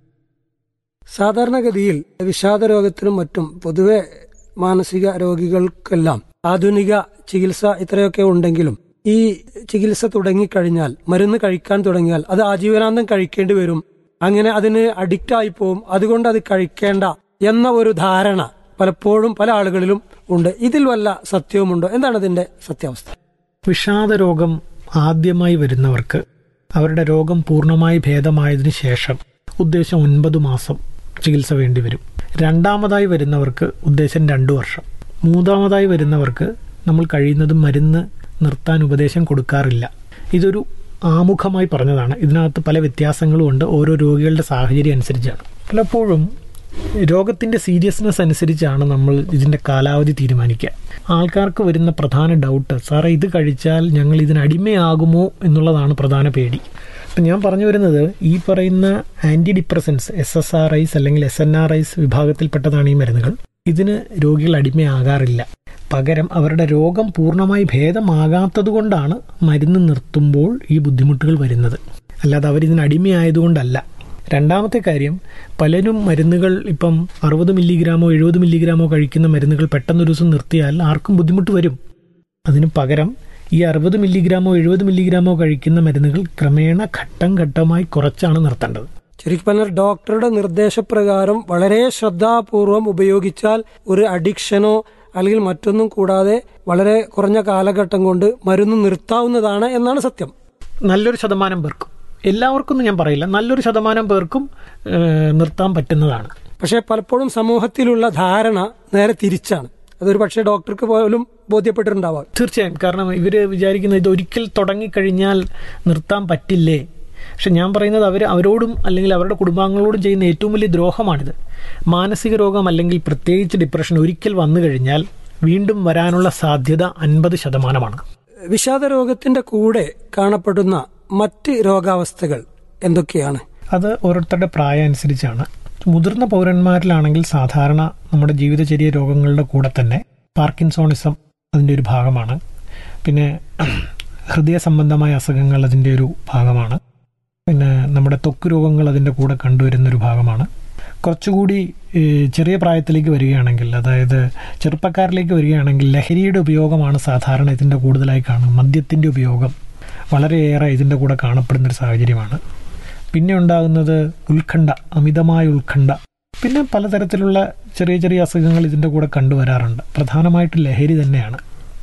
സാധാരണഗതിയിൽ വിഷാദ രോഗത്തിനും മറ്റും പൊതുവെ മാനസിക രോഗികൾക്കെല്ലാം ആധുനിക ചികിത്സ ഇത്രയൊക്കെ ഉണ്ടെങ്കിലും ഈ ചികിത്സ തുടങ്ങിക്കഴിഞ്ഞാൽ മരുന്ന് കഴിക്കാൻ തുടങ്ങിയാൽ അത് ആജീവനാന്തം കഴിക്കേണ്ടി വരും അങ്ങനെ അതിന് അഡിക്റ്റ് ആയി പോവും അതുകൊണ്ട് അത് കഴിക്കേണ്ട എന്ന ഒരു ധാരണ പലപ്പോഴും പല ആളുകളിലും ഉണ്ട് ഇതിൽ വല്ല സത്യവുമുണ്ടോ എന്താണ് ഇതിന്റെ സത്യാവസ്ഥ വിഷാദരോഗം ആദ്യമായി വരുന്നവർക്ക് അവരുടെ രോഗം പൂർണ്ണമായി ഭേദമായതിനു ശേഷം ഉദ്ദേശം ഒൻപത് മാസം ചികിത്സ വേണ്ടിവരും രണ്ടാമതായി വരുന്നവർക്ക് ഉദ്ദേശം രണ്ടു വർഷം മൂന്നാമതായി വരുന്നവർക്ക് നമ്മൾ കഴിയുന്നതും മരുന്ന് നിർത്താൻ ഉപദേശം കൊടുക്കാറില്ല ഇതൊരു ആമുഖമായി പറഞ്ഞതാണ് ഇതിനകത്ത് പല വ്യത്യാസങ്ങളും ഉണ്ട് ഓരോ രോഗികളുടെ സാഹചര്യം അനുസരിച്ചാണ് പലപ്പോഴും രോഗത്തിന്റെ സീരിയസ്നെസ് അനുസരിച്ചാണ് നമ്മൾ ഇതിന്റെ കാലാവധി തീരുമാനിക്കുക ആൾക്കാർക്ക് വരുന്ന പ്രധാന ഡൗട്ട് സാറേ ഇത് കഴിച്ചാൽ ഞങ്ങൾ ഇതിന് അടിമയാകുമോ എന്നുള്ളതാണ് പ്രധാന പേടി അപ്പം ഞാൻ പറഞ്ഞു വരുന്നത് ഈ പറയുന്ന anti depressants S S R Is അല്ലെങ്കിൽ എസ് എൻ ആർ ഐസ് വിഭാഗത്തിൽപ്പെട്ടതാണ് ഈ മരുന്നുകൾ ഇതിന് രോഗികൾ അടിമയാകാറില്ല പകരം അവരുടെ രോഗം പൂർണ്ണമായി ഭേദമാകാത്തത് കൊണ്ടാണ് മരുന്ന് നിർത്തുമ്പോൾ ഈ ബുദ്ധിമുട്ടുകൾ വരുന്നത് അല്ലാതെ അവരിതിന് അടിമയായതുകൊണ്ടല്ല രണ്ടാമത്തെ കാര്യം പലരും മരുന്നുകൾ ഇപ്പം അറുപത് മില്ലിഗ്രാമോ എഴുപത് മില്ലിഗ്രാമോ കഴിക്കുന്ന മരുന്നുകൾ പെട്ടെന്നൊരു ദിവസം നിർത്തിയാൽ ആർക്കും ബുദ്ധിമുട്ട് വരും അതിന് പകരം ഈ അറുപത് മില്ലിഗ്രാമോ എഴുപത് മില്ലിഗ്രാമോ കഴിക്കുന്ന മരുന്നുകൾ ക്രമേണ ഘട്ടം ഘട്ടമായി കുറച്ചാണ് നിർത്തേണ്ടത് ശരിക്കും പറഞ്ഞാൽ ഡോക്ടറുടെ നിർദ്ദേശപ്രകാരം വളരെ ശ്രദ്ധാപൂർവം ഉപയോഗിച്ചാൽ ഒരു അഡിക്ഷനോ അല്ലെങ്കിൽ മറ്റൊന്നും കൂടാതെ വളരെ കുറഞ്ഞ കാലഘട്ടം കൊണ്ട് മരുന്ന് നിർത്താവുന്നതാണ് എന്നാണ് സത്യം നല്ലൊരു ശതമാനം പേർക്കും എല്ലാവർക്കും ഞാൻ പറയില്ല നല്ലൊരു ശതമാനം പേർക്കും ഏഹ്, നിർത്താൻ പറ്റുന്നതാണ് പക്ഷേ പലപ്പോഴും സമൂഹത്തിലുള്ള ധാരണ നേരെ തിരിച്ചാണ് അതൊരു പക്ഷേ ഡോക്ടർക്ക് പോലും ബോധ്യപ്പെട്ടിട്ടുണ്ടാവാം തീർച്ചയായും കാരണം ഇവര് വിചാരിക്കുന്നത് ഇത് ഒരിക്കൽ തുടങ്ങിക്കഴിഞ്ഞാൽ നിർത്താൻ പറ്റില്ലേ പക്ഷെ ഞാൻ പറയുന്നത് അവർ അവരോടും അല്ലെങ്കിൽ അവരുടെ കുടുംബാംഗങ്ങളോടും ചെയ്യുന്ന ഏറ്റവും വലിയ ദ്രോഹമാണിത് മാനസിക രോഗം അല്ലെങ്കിൽ പ്രത്യേകിച്ച് ഡിപ്രഷൻ ഒരിക്കൽ വന്നു കഴിഞ്ഞാൽ വീണ്ടും വരാനുള്ള സാധ്യത അൻപത് ശതമാനമാണ് വിഷാദ രോഗത്തിന്റെ കൂടെ കാണപ്പെടുന്ന മറ്റ് രോഗാവസ്ഥകൾ എന്തൊക്കെയാണ് അത് ഓരോരുത്തരുടെ പ്രായം അനുസരിച്ചാണ് മുതിർന്ന പൗരന്മാരിലാണെങ്കിൽ സാധാരണ നമ്മുടെ ജീവിതചര്യ രോഗങ്ങളുടെ കൂടെ തന്നെ പാർക്കിൻസോണിസം അതിൻ്റെ ഒരു ഭാഗമാണ് പിന്നെ ഹൃദയ സംബന്ധമായ അസുഖങ്ങൾ അതിൻ്റെ ഒരു ഭാഗമാണ് പിന്നെ നമ്മുടെ ത്വക്ക് രോഗങ്ങൾ അതിൻ്റെ കൂടെ കണ്ടുവരുന്ന ഒരു ഭാഗമാണ് കുറച്ചുകൂടി ഏഹ്, ചെറിയ പ്രായത്തിലേക്ക് വരികയാണെങ്കിൽ അതായത് ചെറുപ്പക്കാരിലേക്ക് വരികയാണെങ്കിൽ ലഹരിയുടെ ഉപയോഗമാണ് സാധാരണ ഇതിൻ്റെ കൂടുതലായി കാണും മദ്യത്തിൻ്റെ ഉപയോഗം വളരെയേറെ ഇതിൻ്റെ കൂടെ കാണപ്പെടുന്ന ഒരു സാഹചര്യമാണ് പിന്നെ ഉണ്ടാകുന്നത് ഉത്കണ്ഠ അമിതമായ ഉത്കണ്ഠ പിന്നെ പലതരത്തിലുള്ള ചെറിയ ചെറിയ അസുഖങ്ങൾ ഇതിൻ്റെ കൂടെ കണ്ടുവരാറുണ്ട് പ്രധാനമായിട്ട് ലഹരി തന്നെയാണ്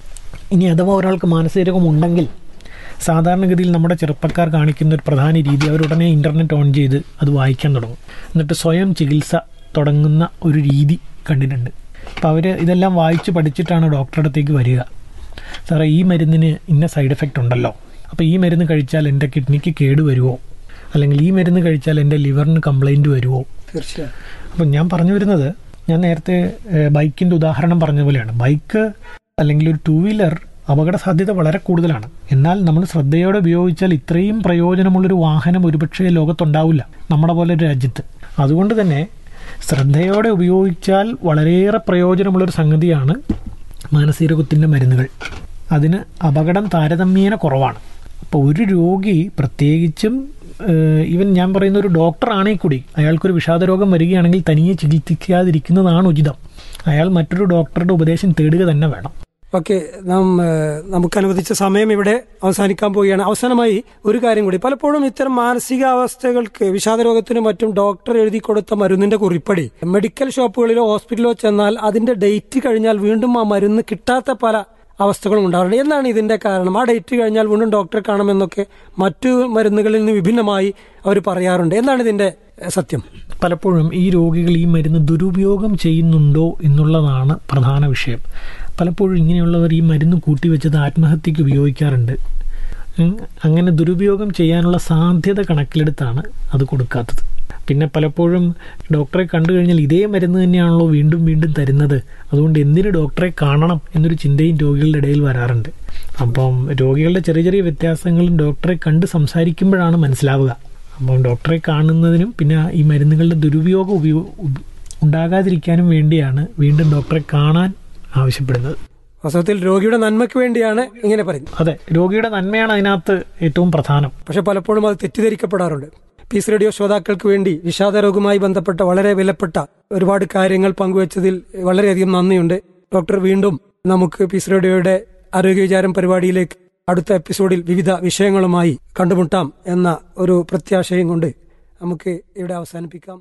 ഇനി അഥവാ ഒരാൾക്ക് മാനസിക രോഗം ഉണ്ടെങ്കിൽ സാധാരണഗതിയിൽ നമ്മുടെ ചെറുപ്പക്കാർ കാണിക്കുന്ന ഒരു പ്രധാന രീതി അവരുടനെ ഇൻ്റർനെറ്റ് ഓൺ ചെയ്ത് അത് വായിക്കാൻ തുടങ്ങും എന്നിട്ട് സ്വയം ചികിത്സ തുടങ്ങുന്ന ഒരു രീതി കണ്ടിട്ടുണ്ട് അപ്പോൾ അവർ ഇതെല്ലാം വായിച്ച് പഠിച്ചിട്ടാണ് ഡോക്ടറുടെ അടുത്തേക്ക് വരിക സാറേ ഈ മരുന്നിന് ഇന്ന സൈഡ് എഫക്റ്റ് ഉണ്ടല്ലോ അപ്പോൾ ഈ മരുന്ന് കഴിച്ചാൽ എൻ്റെ കിഡ്നിക്ക് കേട് വരുമോ അല്ലെങ്കിൽ ഈ മരുന്ന് കഴിച്ചാൽ എൻ്റെ ലിവറിന് കംപ്ലൈൻറ്റ് വരുമോ തീർച്ചയായും അപ്പം ഞാൻ പറഞ്ഞു വരുന്നത് ഞാൻ നേരത്തെ ഏഹ്, ബൈക്കിൻ്റെ ഉദാഹരണം പറഞ്ഞ പോലെയാണ് ബൈക്ക് അല്ലെങ്കിൽ ഒരു ടൂ വീലർ അപകട സാധ്യത വളരെ കൂടുതലാണ് എന്നാൽ നമ്മൾ ശ്രദ്ധയോടെ ഉപയോഗിച്ചാൽ ഇത്രയും പ്രയോജനമുള്ളൊരു വാഹനം ഒരുപക്ഷെ ലോകത്തുണ്ടാവില്ല നമ്മുടെ പോലെ ഒരു രാജ്യത്ത് അതുകൊണ്ട് തന്നെ ശ്രദ്ധയോടെ ഉപയോഗിച്ചാൽ വളരെയേറെ പ്രയോജനമുള്ളൊരു സംഗതിയാണ് മാനസികരോഗത്തിൻ്റെ മരുന്നുകൾ അതിന് അപകടം താരതമ്യേന കുറവാണ് അപ്പോൾ ഒരു രോഗി പ്രത്യേകിച്ചും ഏഹ്, ഈവൻ ഞാൻ പറയുന്ന ഒരു ഡോക്ടർ ആണെങ്കിൽ കൂടി അയാൾക്കൊരു വിഷാദരോഗം വരികയാണെങ്കിൽ തനിയെ ചികിത്സിക്കാതിരിക്കുന്നതാണ് ഉചിതം അയാൾ മറ്റൊരു ഡോക്ടറുടെ ഉപദേശം തേടുക തന്നെ വേണം ഓക്കെ നാം ഏഹ്, നമുക്ക് അനുവദിച്ച സമയം ഇവിടെ അവസാനിക്കാൻ പോവുകയാണ് അവസാനമായി ഒരു കാര്യം കൂടി പലപ്പോഴും ഇത്തരം മാനസികാവസ്ഥകൾക്ക് വിഷാദരോഗത്തിനും മറ്റും ഡോക്ടർ എഴുതി കൊടുത്ത മരുന്നിന്റെ കുറിപ്പടി മെഡിക്കൽ ഷോപ്പുകളിലോ ഹോസ്പിറ്റലിലോ ചെന്നാൽ അതിന്റെ ഡേറ്റ് കഴിഞ്ഞാൽ വീണ്ടും ആ മരുന്ന് കിട്ടാത്ത പല അവസ്ഥകളും ഉണ്ടാവാറുണ്ട് എന്താണ് ഇതിന്റെ കാരണം ആ ഡേറ്റ് കഴിഞ്ഞാൽ വീണ്ടും ഡോക്ടറെ കാണുമെന്നൊക്കെ മറ്റു മരുന്നുകളിൽ നിന്ന് വിഭിന്നമായി അവർ പറയാറുണ്ട് എന്താണ് ഇതിന്റെ ഏഹ്, സത്യം പലപ്പോഴും ഈ രോഗികൾ ഈ മരുന്ന് ദുരുപയോഗം ചെയ്യുന്നുണ്ടോ എന്നുള്ളതാണ് പ്രധാന വിഷയം പലപ്പോഴും ഇങ്ങനെയുള്ളവർ ഈ മരുന്ന് കൂട്ടിവെച്ചത് ആത്മഹത്യക്ക് ഉപയോഗിക്കാറുണ്ട് ഉം, അങ്ങനെ ദുരുപയോഗം ചെയ്യാനുള്ള സാധ്യത കണക്കിലെടുത്താണ് അത് കൊടുക്കാത്തത് പിന്നെ പലപ്പോഴും ഡോക്ടറെ കണ്ടു കഴിഞ്ഞാൽ ഇതേ മരുന്ന് തന്നെയാണല്ലോ വീണ്ടും വീണ്ടും തരുന്നത് അതുകൊണ്ട് എന്തിന് ഡോക്ടറെ കാണണം എന്നൊരു ചിന്തയും രോഗികളുടെ ഇടയിൽ വരാറുണ്ട് അപ്പം രോഗികളുടെ ചെറിയ ചെറിയ വ്യത്യാസങ്ങളും ഡോക്ടറെ കണ്ട് സംസാരിക്കുമ്പോഴാണ് മനസ്സിലാവുക അപ്പം ഡോക്ടറെ കാണുന്നതിനും പിന്നെ ഈ മരുന്നുകളുടെ ദുരുപയോഗം ഉപയോ ഉപ- ഉണ്ടാകാതിരിക്കാനും വേണ്ടിയാണ് വീണ്ടും ഡോക്ടറെ കാണാൻ ആവശ്യപ്പെടുന്നത് വാസ്തവത്തിൽ രോഗിയുടെ നന്മയ്ക്ക് വേണ്ടിയാണ് ഇങ്ങനെ പറയുന്നത് അതെ രോഗിയുടെ നന്മയാണ് അതിനകത്ത് ഏറ്റവും പ്രധാനം പക്ഷെ പലപ്പോഴും അത് തെറ്റിദ്ധരിക്കപ്പെടാറുണ്ട് പീസ് റേഡിയോ ശ്രോതാക്കൾക്ക് വേണ്ടി വിഷാദരോഗവുമായി ബന്ധപ്പെട്ട വളരെ വിലപ്പെട്ട ഒരുപാട് കാര്യങ്ങൾ പങ്കുവച്ചതിൽ വളരെയധികം നന്ദിയുണ്ട് ഡോക്ടർ വീണ്ടും നമുക്ക് പീസ് റേഡിയോയുടെ ആരോഗ്യ വിചാരം പരിപാടിയിലേക്ക് അടുത്ത എപ്പിസോഡിൽ വിവിധ വിഷയങ്ങളുമായി കണ്ടുമുട്ടാം എന്ന ഒരു പ്രത്യാശയും കൊണ്ട് നമുക്ക് ഇവിടെ അവസാനിപ്പിക്കാം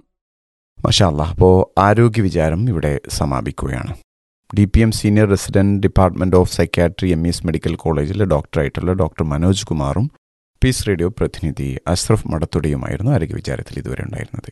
മഷാല്ല അപ്പോൾ ആരോഗ്യ വിചാരം ഇവിടെ സമാപിക്കുകയാണ് D P M senior resident department of psychiatry M S medical കോളേജിലെ ഡോക്ടറായിട്ടുള്ള ഡോക്ടർ മനോജ് കുമാറും പീസ് റേഡിയോ പ്രതിനിധി അഷ്റഫ് മടത്തുടിയുമായിരുന്നു ആരോഗ്യ വിചാരത്തിൽ ഇതുവരെ ഉണ്ടായിരുന്നത്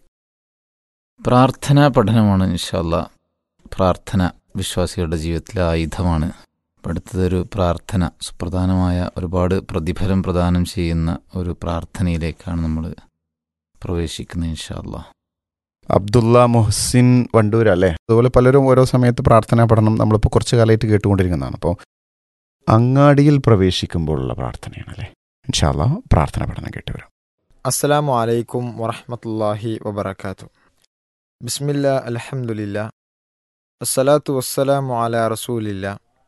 പ്രാർത്ഥനാ പഠനമാണ് ഇൻഷാല്ല പ്രാർത്ഥന വിശ്വാസികളുടെ ജീവിതത്തിലെ ആയുധമാണ് അപ്പോൾ അടുത്തതൊരു പ്രാർത്ഥന സുപ്രധാനമായ ഒരുപാട് പ്രതിഫലം പ്രദാനം ചെയ്യുന്ന ഒരു പ്രാർത്ഥനയിലേക്കാണ് നമ്മൾ പ്രവേശിക്കുന്നത് ഇൻഷാല്ല അബ്ദുള്ള മുഹസിൻ വണ്ടൂർ അല്ലേ അതുപോലെ പലരും ഓരോ സമയത്ത് പ്രാർത്ഥനാ പഠനം നമ്മളിപ്പോൾ കുറച്ച് കാലമായിട്ട് കേട്ടുകൊണ്ടിരിക്കുന്നതാണ് അപ്പോൾ അങ്ങാടിയിൽ പ്രവേശിക്കുമ്പോഴുള്ള പ്രാർത്ഥനയാണ് അല്ലേ ഇൻഷാല്ല പ്രാർത്ഥന പഠനം കേട്ടുവരാം അസ്സലാമു അലൈക്കും വറഹ്മത്തുള്ളാഹി വബറകാതു ബിസ്മില്ല അൽഹംദുലില്ല അസ്സലാത്തു വസ്സലാമു അലാ റസൂലില്ല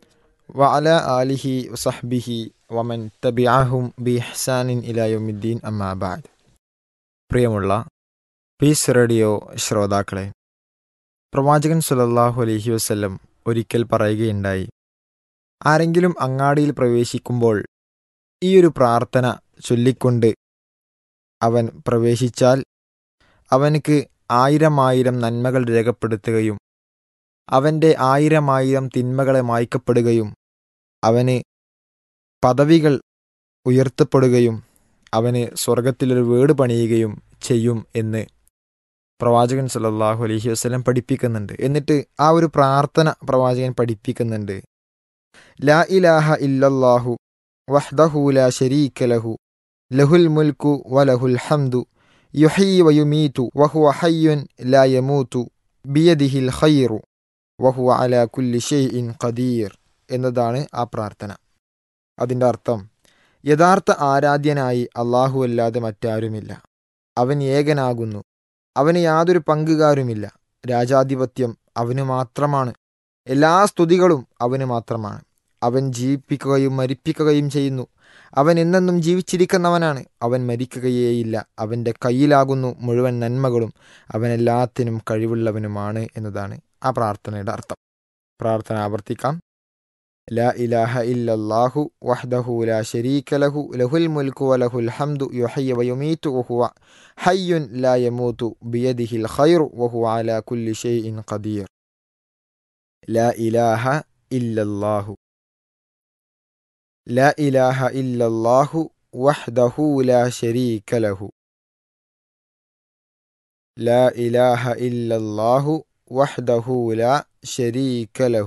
വ അലാ ആലിഹി വസഹ്ബിഹി വമൻ തബിഅഹും ബി ഇഹ്സാനിൻ ഇലാ യൗമിദ്ദീൻ അമ്മാ ബഅദ് പ്രിയമുള്ള പീസ് റേഡിയോ ശ്രോതാക്കളെ പ്രവാചകൻ സുല്ലല്ലാഹു അലൈഹി വസല്ലം ഒരിക്കൽ പറയുകയുണ്ടായി ആരെങ്കിലും അങ്ങാടിയിൽ പ്രവേശിക്കുമ്പോൾ ഈ ഒരു പ്രാർത്ഥന ചൊല്ലിക്കൊണ്ട് അവൻ പ്രവേശിച്ചാൽ അവനക്ക് ആയിരം ആയിരം നന്മകൾ രേഖപ്പെടുത്തുകയും അവൻ്റെ ആയിരം ആയിരം തിന്മകളെ മായ്ക്കപ്പെടുകയും അവന് പദവികൾ ഉയർത്തപ്പെടുകയും അവന് സ്വർഗത്തിലൊരു വീട് പണിയുകയും ചെയ്യും എന്ന് പ്രവാചകൻ സല്ലല്ലാഹു അലൈഹി വസല്ലം പഠിപ്പിക്കുന്നുണ്ട് എന്നിട്ട് ആ ഒരു പ്രാർത്ഥന പ്രവാചകൻ പഠിപ്പിക്കുന്നുണ്ട് ലാ ഇലാഹ ഇല്ലല്ലാഹു വഹ്ദഹു ലാ ശരീക ലഹു ലഹുൽ മുൽക്കു വലഹുൽ ഹംദു യുഹീ വയുമീതു വഹുവ ഹയ്യുൻ ലാ യമൂതു ബിയദിഹിൽ ഖൈറു വഹുവ അലാ കുല്ലി ഷെയ്ഇൻ ഖദീർ എന്നതാണ് ആ പ്രാർത്ഥന അതിൻ്റെ അർത്ഥം യഥാർത്ഥ ആരാധ്യനായി അള്ളാഹു അല്ലാതെ മറ്റാരുമില്ല അവൻ ഏകനാകുന്നു അവന് യാതൊരു പങ്കുകാരുമില്ല രാജാധിപത്യം അവന് മാത്രമാണ് എല്ലാ സ്തുതികളും അവന് മാത്രമാണ് അവൻ ജീവിപ്പിക്കുകയും മരിപ്പിക്കുകയും ചെയ്യുന്നു അവൻ എന്നെന്നും ജീവിച്ചിരിക്കുന്നവനാണ് അവൻ മരിക്കുകയേയില്ല അവൻ്റെ കയ്യിലാകുന്നു മുഴുവൻ നന്മകളും അവൻ എല്ലാത്തിനും കഴിവുള്ളവനുമാണ് എന്നതാണ് ആ പ്രാർത്ഥനയുടെ അർത്ഥം പ്രാർത്ഥന ആവർത്തിക്കാം لا إله إلا الله وحده لا شريك له له الملك وله الحمد يحيي ويميت وهو حي لا يموت بيده الخير وهو على كل شيء قدير لا إله إلا الله لا إله إلا الله وحده لا شريك له لا إله إلا الله وحده لا شريك له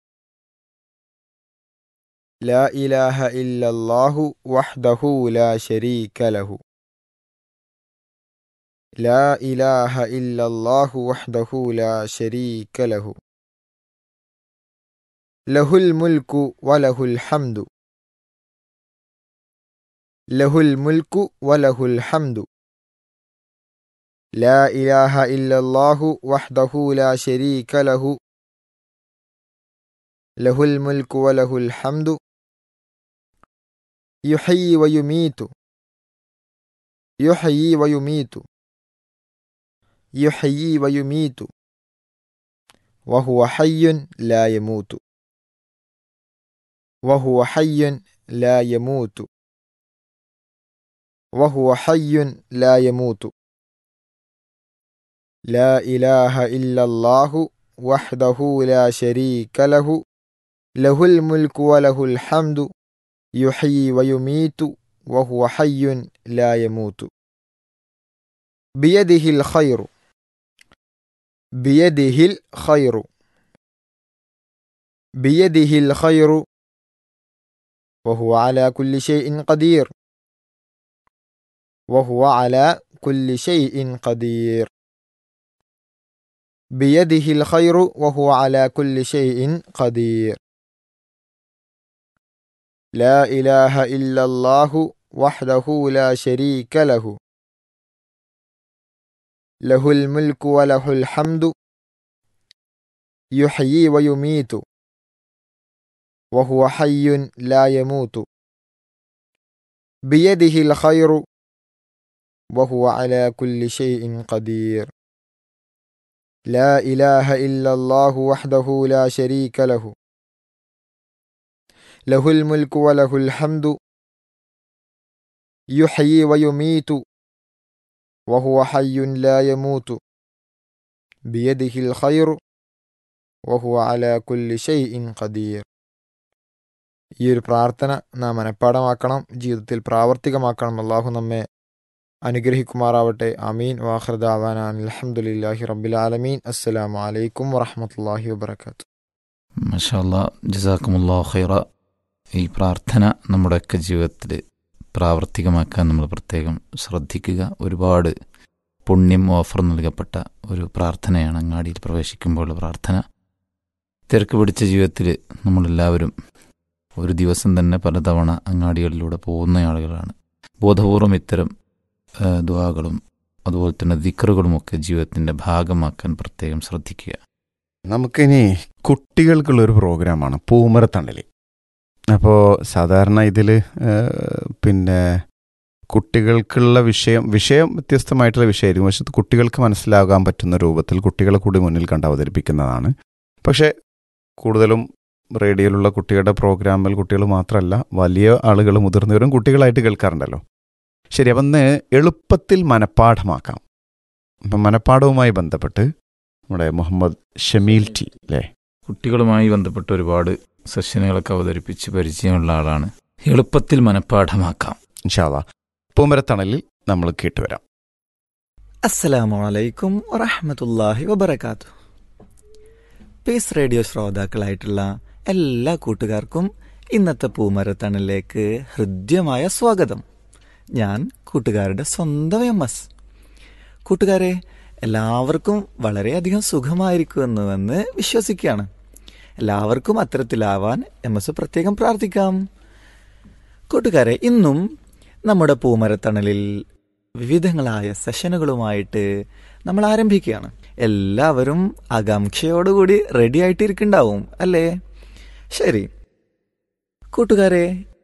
لا إله إلا الله وحده لا شريك له لا إله إلا الله وحده لا شريك له له الملك وله الحمد له الملك وله الحمد لا إله إلا الله وحده لا شريك له له الملك وله الحمد يحيي ويميت يحيي ويميت يحيي ويميت وهو حي لا يموت وهو حي لا يموت وهو حي لا يموت لا إله إلا الله وحده لا شريك له له الملك وله الحمد يحيي ويميت وهو حي لا يموت بيده الخير بيده الخير بيده الخير وهو على كل شيء قدير وهو على كل شيء قدير بيده الخير وهو على كل شيء قدير لا إله إلا الله وحده لا شريك له له الملك وله الحمد يحيي ويميت وهو حي لا يموت بيده الخير وهو على كل شيء قدير لا إله إلا الله وحده لا شريك له له الملك وله الحمد يحيي ويميت وهو حي لا يموت بيده الخير وهو على كل شيء قدير ഈ ഒരു പ്രാർത്ഥന നാം മനഃപ്പാടമാക്കണം ജീവിതത്തിൽ പ്രാവർത്തികമാക്കണം അള്ളാഹു നമ്മെ അനുഗ്രഹിക്കുമാറാവട്ടെ അമീൻ വാഹൃദാവാൻ അലഹമുല്ലാഹി റബ്ബിൽ ആലമീൻ അസ്സലാമു അലൈക്കും വറഹമത്തല്ലാഹി വബർക്കാത്തു മഷാല്ല ജസാക്കുമുല്ലാ ഖൈറ ഈ പ്രാർത്ഥന നമ്മുടെയൊക്കെ ജീവിതത്തിൽ പ്രാവർത്തികമാക്കാൻ നമ്മൾ പ്രത്യേകം ശ്രദ്ധിക്കുക ഒരുപാട് പുണ്യം ഓഫർ നൽകപ്പെട്ട ഒരു പ്രാർത്ഥനയാണ് അങ്ങാടിയിൽ പ്രവേശിക്കുമ്പോഴുള്ള പ്രാർത്ഥന തിരക്ക് പിടിച്ച ജീവിതത്തിൽ നമ്മളെല്ലാവരും ഒരു ദിവസം തന്നെ പലതവണ അങ്ങാടികളിലൂടെ പോകുന്ന ആളുകളാണ് ബോധപൂർവം ഇത്തരം ദ്വാകളും അതുപോലെ തന്നെ ദിക്കറുകളുമൊക്കെ ജീവിതത്തിൻ്റെ ഭാഗമാക്കാൻ പ്രത്യേകം ശ്രദ്ധിക്കുക നമുക്കിനി കുട്ടികൾക്കുള്ളൊരു പ്രോഗ്രാമാണ് പൂമരത്തണലി അപ്പോൾ സാധാരണ ഇതിൽ പിന്നെ കുട്ടികൾക്കുള്ള വിഷയം വിഷയം വ്യത്യസ്തമായിട്ടുള്ള വിഷയമായിരിക്കും പക്ഷെ ഇത് കുട്ടികൾക്ക് മനസ്സിലാകാൻ പറ്റുന്ന രൂപത്തിൽ കുട്ടികളെ കൂടി മുന്നിൽ കണ്ട് അവതരിപ്പിക്കുന്നതാണ് പക്ഷേ കൂടുതലും റേഡിയോയിലുള്ള കുട്ടികളുടെ പ്രോഗ്രാമിൽ കുട്ടികൾ മാത്രമല്ല വലിയ ആളുകൾ മുതിർന്നവരും കുട്ടികളായിട്ട് കേൾക്കാറുണ്ടല്ലോ ശരി അപ്പം ഒന്ന് എളുപ്പത്തിൽ മനഃപ്പാഠമാക്കാം അപ്പം മനഃപ്പാഠവുമായി ബന്ധപ്പെട്ട് നമ്മുടെ മുഹമ്മദ് ഷമീൽ ടി അല്ലേ കുട്ടികളുമായി ബന്ധപ്പെട്ട് ഒരുപാട് സെഷനുകളൊക്കെ അവതരിപ്പിച്ച് പരിചയമുള്ള ആളാണ് എളുപ്പത്തിൽ മനഃപ്പാഠമാക്കാം ഇൻഷാല്ല പൂമരത്തണലിൽ നമ്മൾ കേട്ടുവരാം അസ്സലാമു അലൈക്കും വറഹമത്തല്ലാഹി വബർക്കാത്തു പീസ് റേഡിയോ ശ്രോതാക്കളായിട്ടുള്ള എല്ലാ കൂട്ടുകാർക്കും ഇന്നത്തെ പൂമരത്തണലിലേക്ക് ഹൃദ്യമായ സ്വാഗതം ഞാൻ കൂട്ടുകാരുടെ സ്വന്തം എം എസ് കൂട്ടുകാരെ എല്ലാവർക്കും വളരെയധികം സുഖമായിരിക്കുമെന്നുവെന്ന് വിശ്വസിക്കുകയാണ് എല്ലാവർക്കും അത്തരത്തിലാവാൻ എം എസ് പ്രത്യേകം പ്രാർത്ഥിക്കാം കൂട്ടുകാരെ ഇന്നും നമ്മുടെ പൂമരത്തണലിൽ വിവിധങ്ങളായ സെഷനുകളുമായിട്ട് നമ്മൾ ആരംഭിക്കുകയാണ് എല്ലാവരും ആകാംക്ഷയോടുകൂടി റെഡി ആയിട്ടിരിക്കുന്നുണ്ടാവും അല്ലേ ശരി കൂട്ടുകാരെ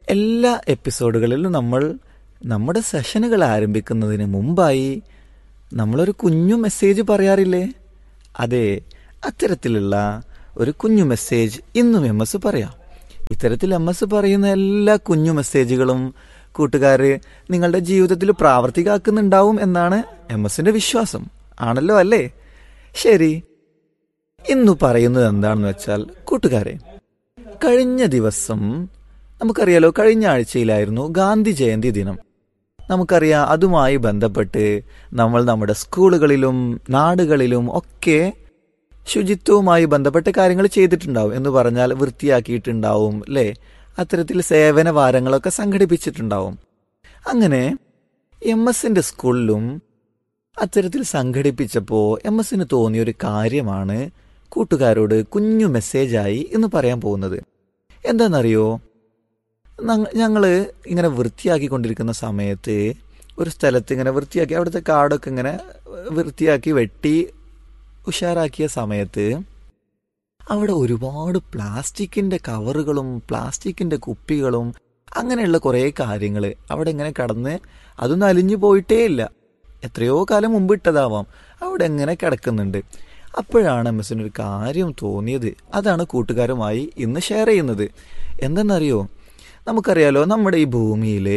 എല്ലാ എപ്പിസോഡുകളിലും നമ്മൾ നമ്മുടെ സെഷനുകൾ ആരംഭിക്കുന്നതിന് മുമ്പായി നമ്മളൊരു കുഞ്ഞു മെസ്സേജ് പറയാറില്ലേ അതെ അത്തരത്തിലുള്ള ഒരു കുഞ്ഞു മെസ്സേജ് ഇന്നും എം എസ് പറയാം ഇത്തരത്തിൽ എം എസ് പറയുന്ന എല്ലാ കുഞ്ഞു മെസ്സേജുകളും കൂട്ടുകാർ നിങ്ങളുടെ ജീവിതത്തിൽ പ്രാവർത്തികമാക്കുന്നുണ്ടാവും എന്നാണ് എം എസിന്റെ വിശ്വാസം ആണല്ലോ അല്ലേ ശരി ഇന്നു പറയുന്നത് എന്താണെന്ന് വെച്ചാൽ കൂട്ടുകാരെ കഴിഞ്ഞ ദിവസം നമുക്കറിയാലോ കഴിഞ്ഞ ആഴ്ചയിലായിരുന്നു ഗാന്ധി ജയന്തി ദിനം നമുക്കറിയാം അതുമായി ബന്ധപ്പെട്ട് നമ്മൾ നമ്മുടെ സ്കൂളുകളിലും നാടുകളിലും ഒക്കെ ശുചിത്വവുമായി ബന്ധപ്പെട്ട കാര്യങ്ങൾ ചെയ്തിട്ടുണ്ടാവും എന്ന് പറഞ്ഞാൽ വൃത്തിയാക്കിയിട്ടുണ്ടാവും അല്ലേ അത്തരത്തിൽ സേവന വാരങ്ങളൊക്കെ സംഘടിപ്പിച്ചിട്ടുണ്ടാവും അങ്ങനെ എം എസിന്റെ സ്കൂളിലും അത്തരത്തിൽ സംഘടിപ്പിച്ചപ്പോൾ എം എസിന് തോന്നിയ ഒരു കാര്യമാണ് കൂട്ടുകാരോട് കുഞ്ഞു മെസ്സേജായി എന്ന് പറയാൻ പോകുന്നത് എന്താണെന്നറിയോ ഞങ്ങൾ ഇങ്ങനെ വൃത്തിയാക്കിക്കൊണ്ടിരിക്കുന്ന സമയത്ത് ഒരു സ്ഥലത്ത് ഇങ്ങനെ വൃത്തിയാക്കി അവിടുത്തെ കാടൊക്കെ ഇങ്ങനെ വൃത്തിയാക്കി വെട്ടി ഉഷാറാക്കിയ സമയത്ത് അവിടെ ഒരുപാട് പ്ലാസ്റ്റിക്കിന്റെ കവറുകളും പ്ലാസ്റ്റിക്കിന്റെ കുപ്പികളും അങ്ങനെയുള്ള കുറേ കാര്യങ്ങൾ അവിടെ ഇങ്ങനെ കടന്ന് അതൊന്നും അലിഞ്ഞു പോയിട്ടേ ഇല്ല എത്രയോ കാലം മുമ്പ് ഇട്ടതാവാം അവിടെ എങ്ങനെ കിടക്കുന്നുണ്ട് അപ്പോഴാണ് എം എസിന് ഒരു കാര്യം തോന്നിയത് അതാണ് കൂട്ടുകാരുമായി ഇന്ന് ഷെയർ ചെയ്യുന്നത് എന്തെന്നറിയോ നമുക്കറിയാലോ നമ്മുടെ ഈ ഭൂമിയിൽ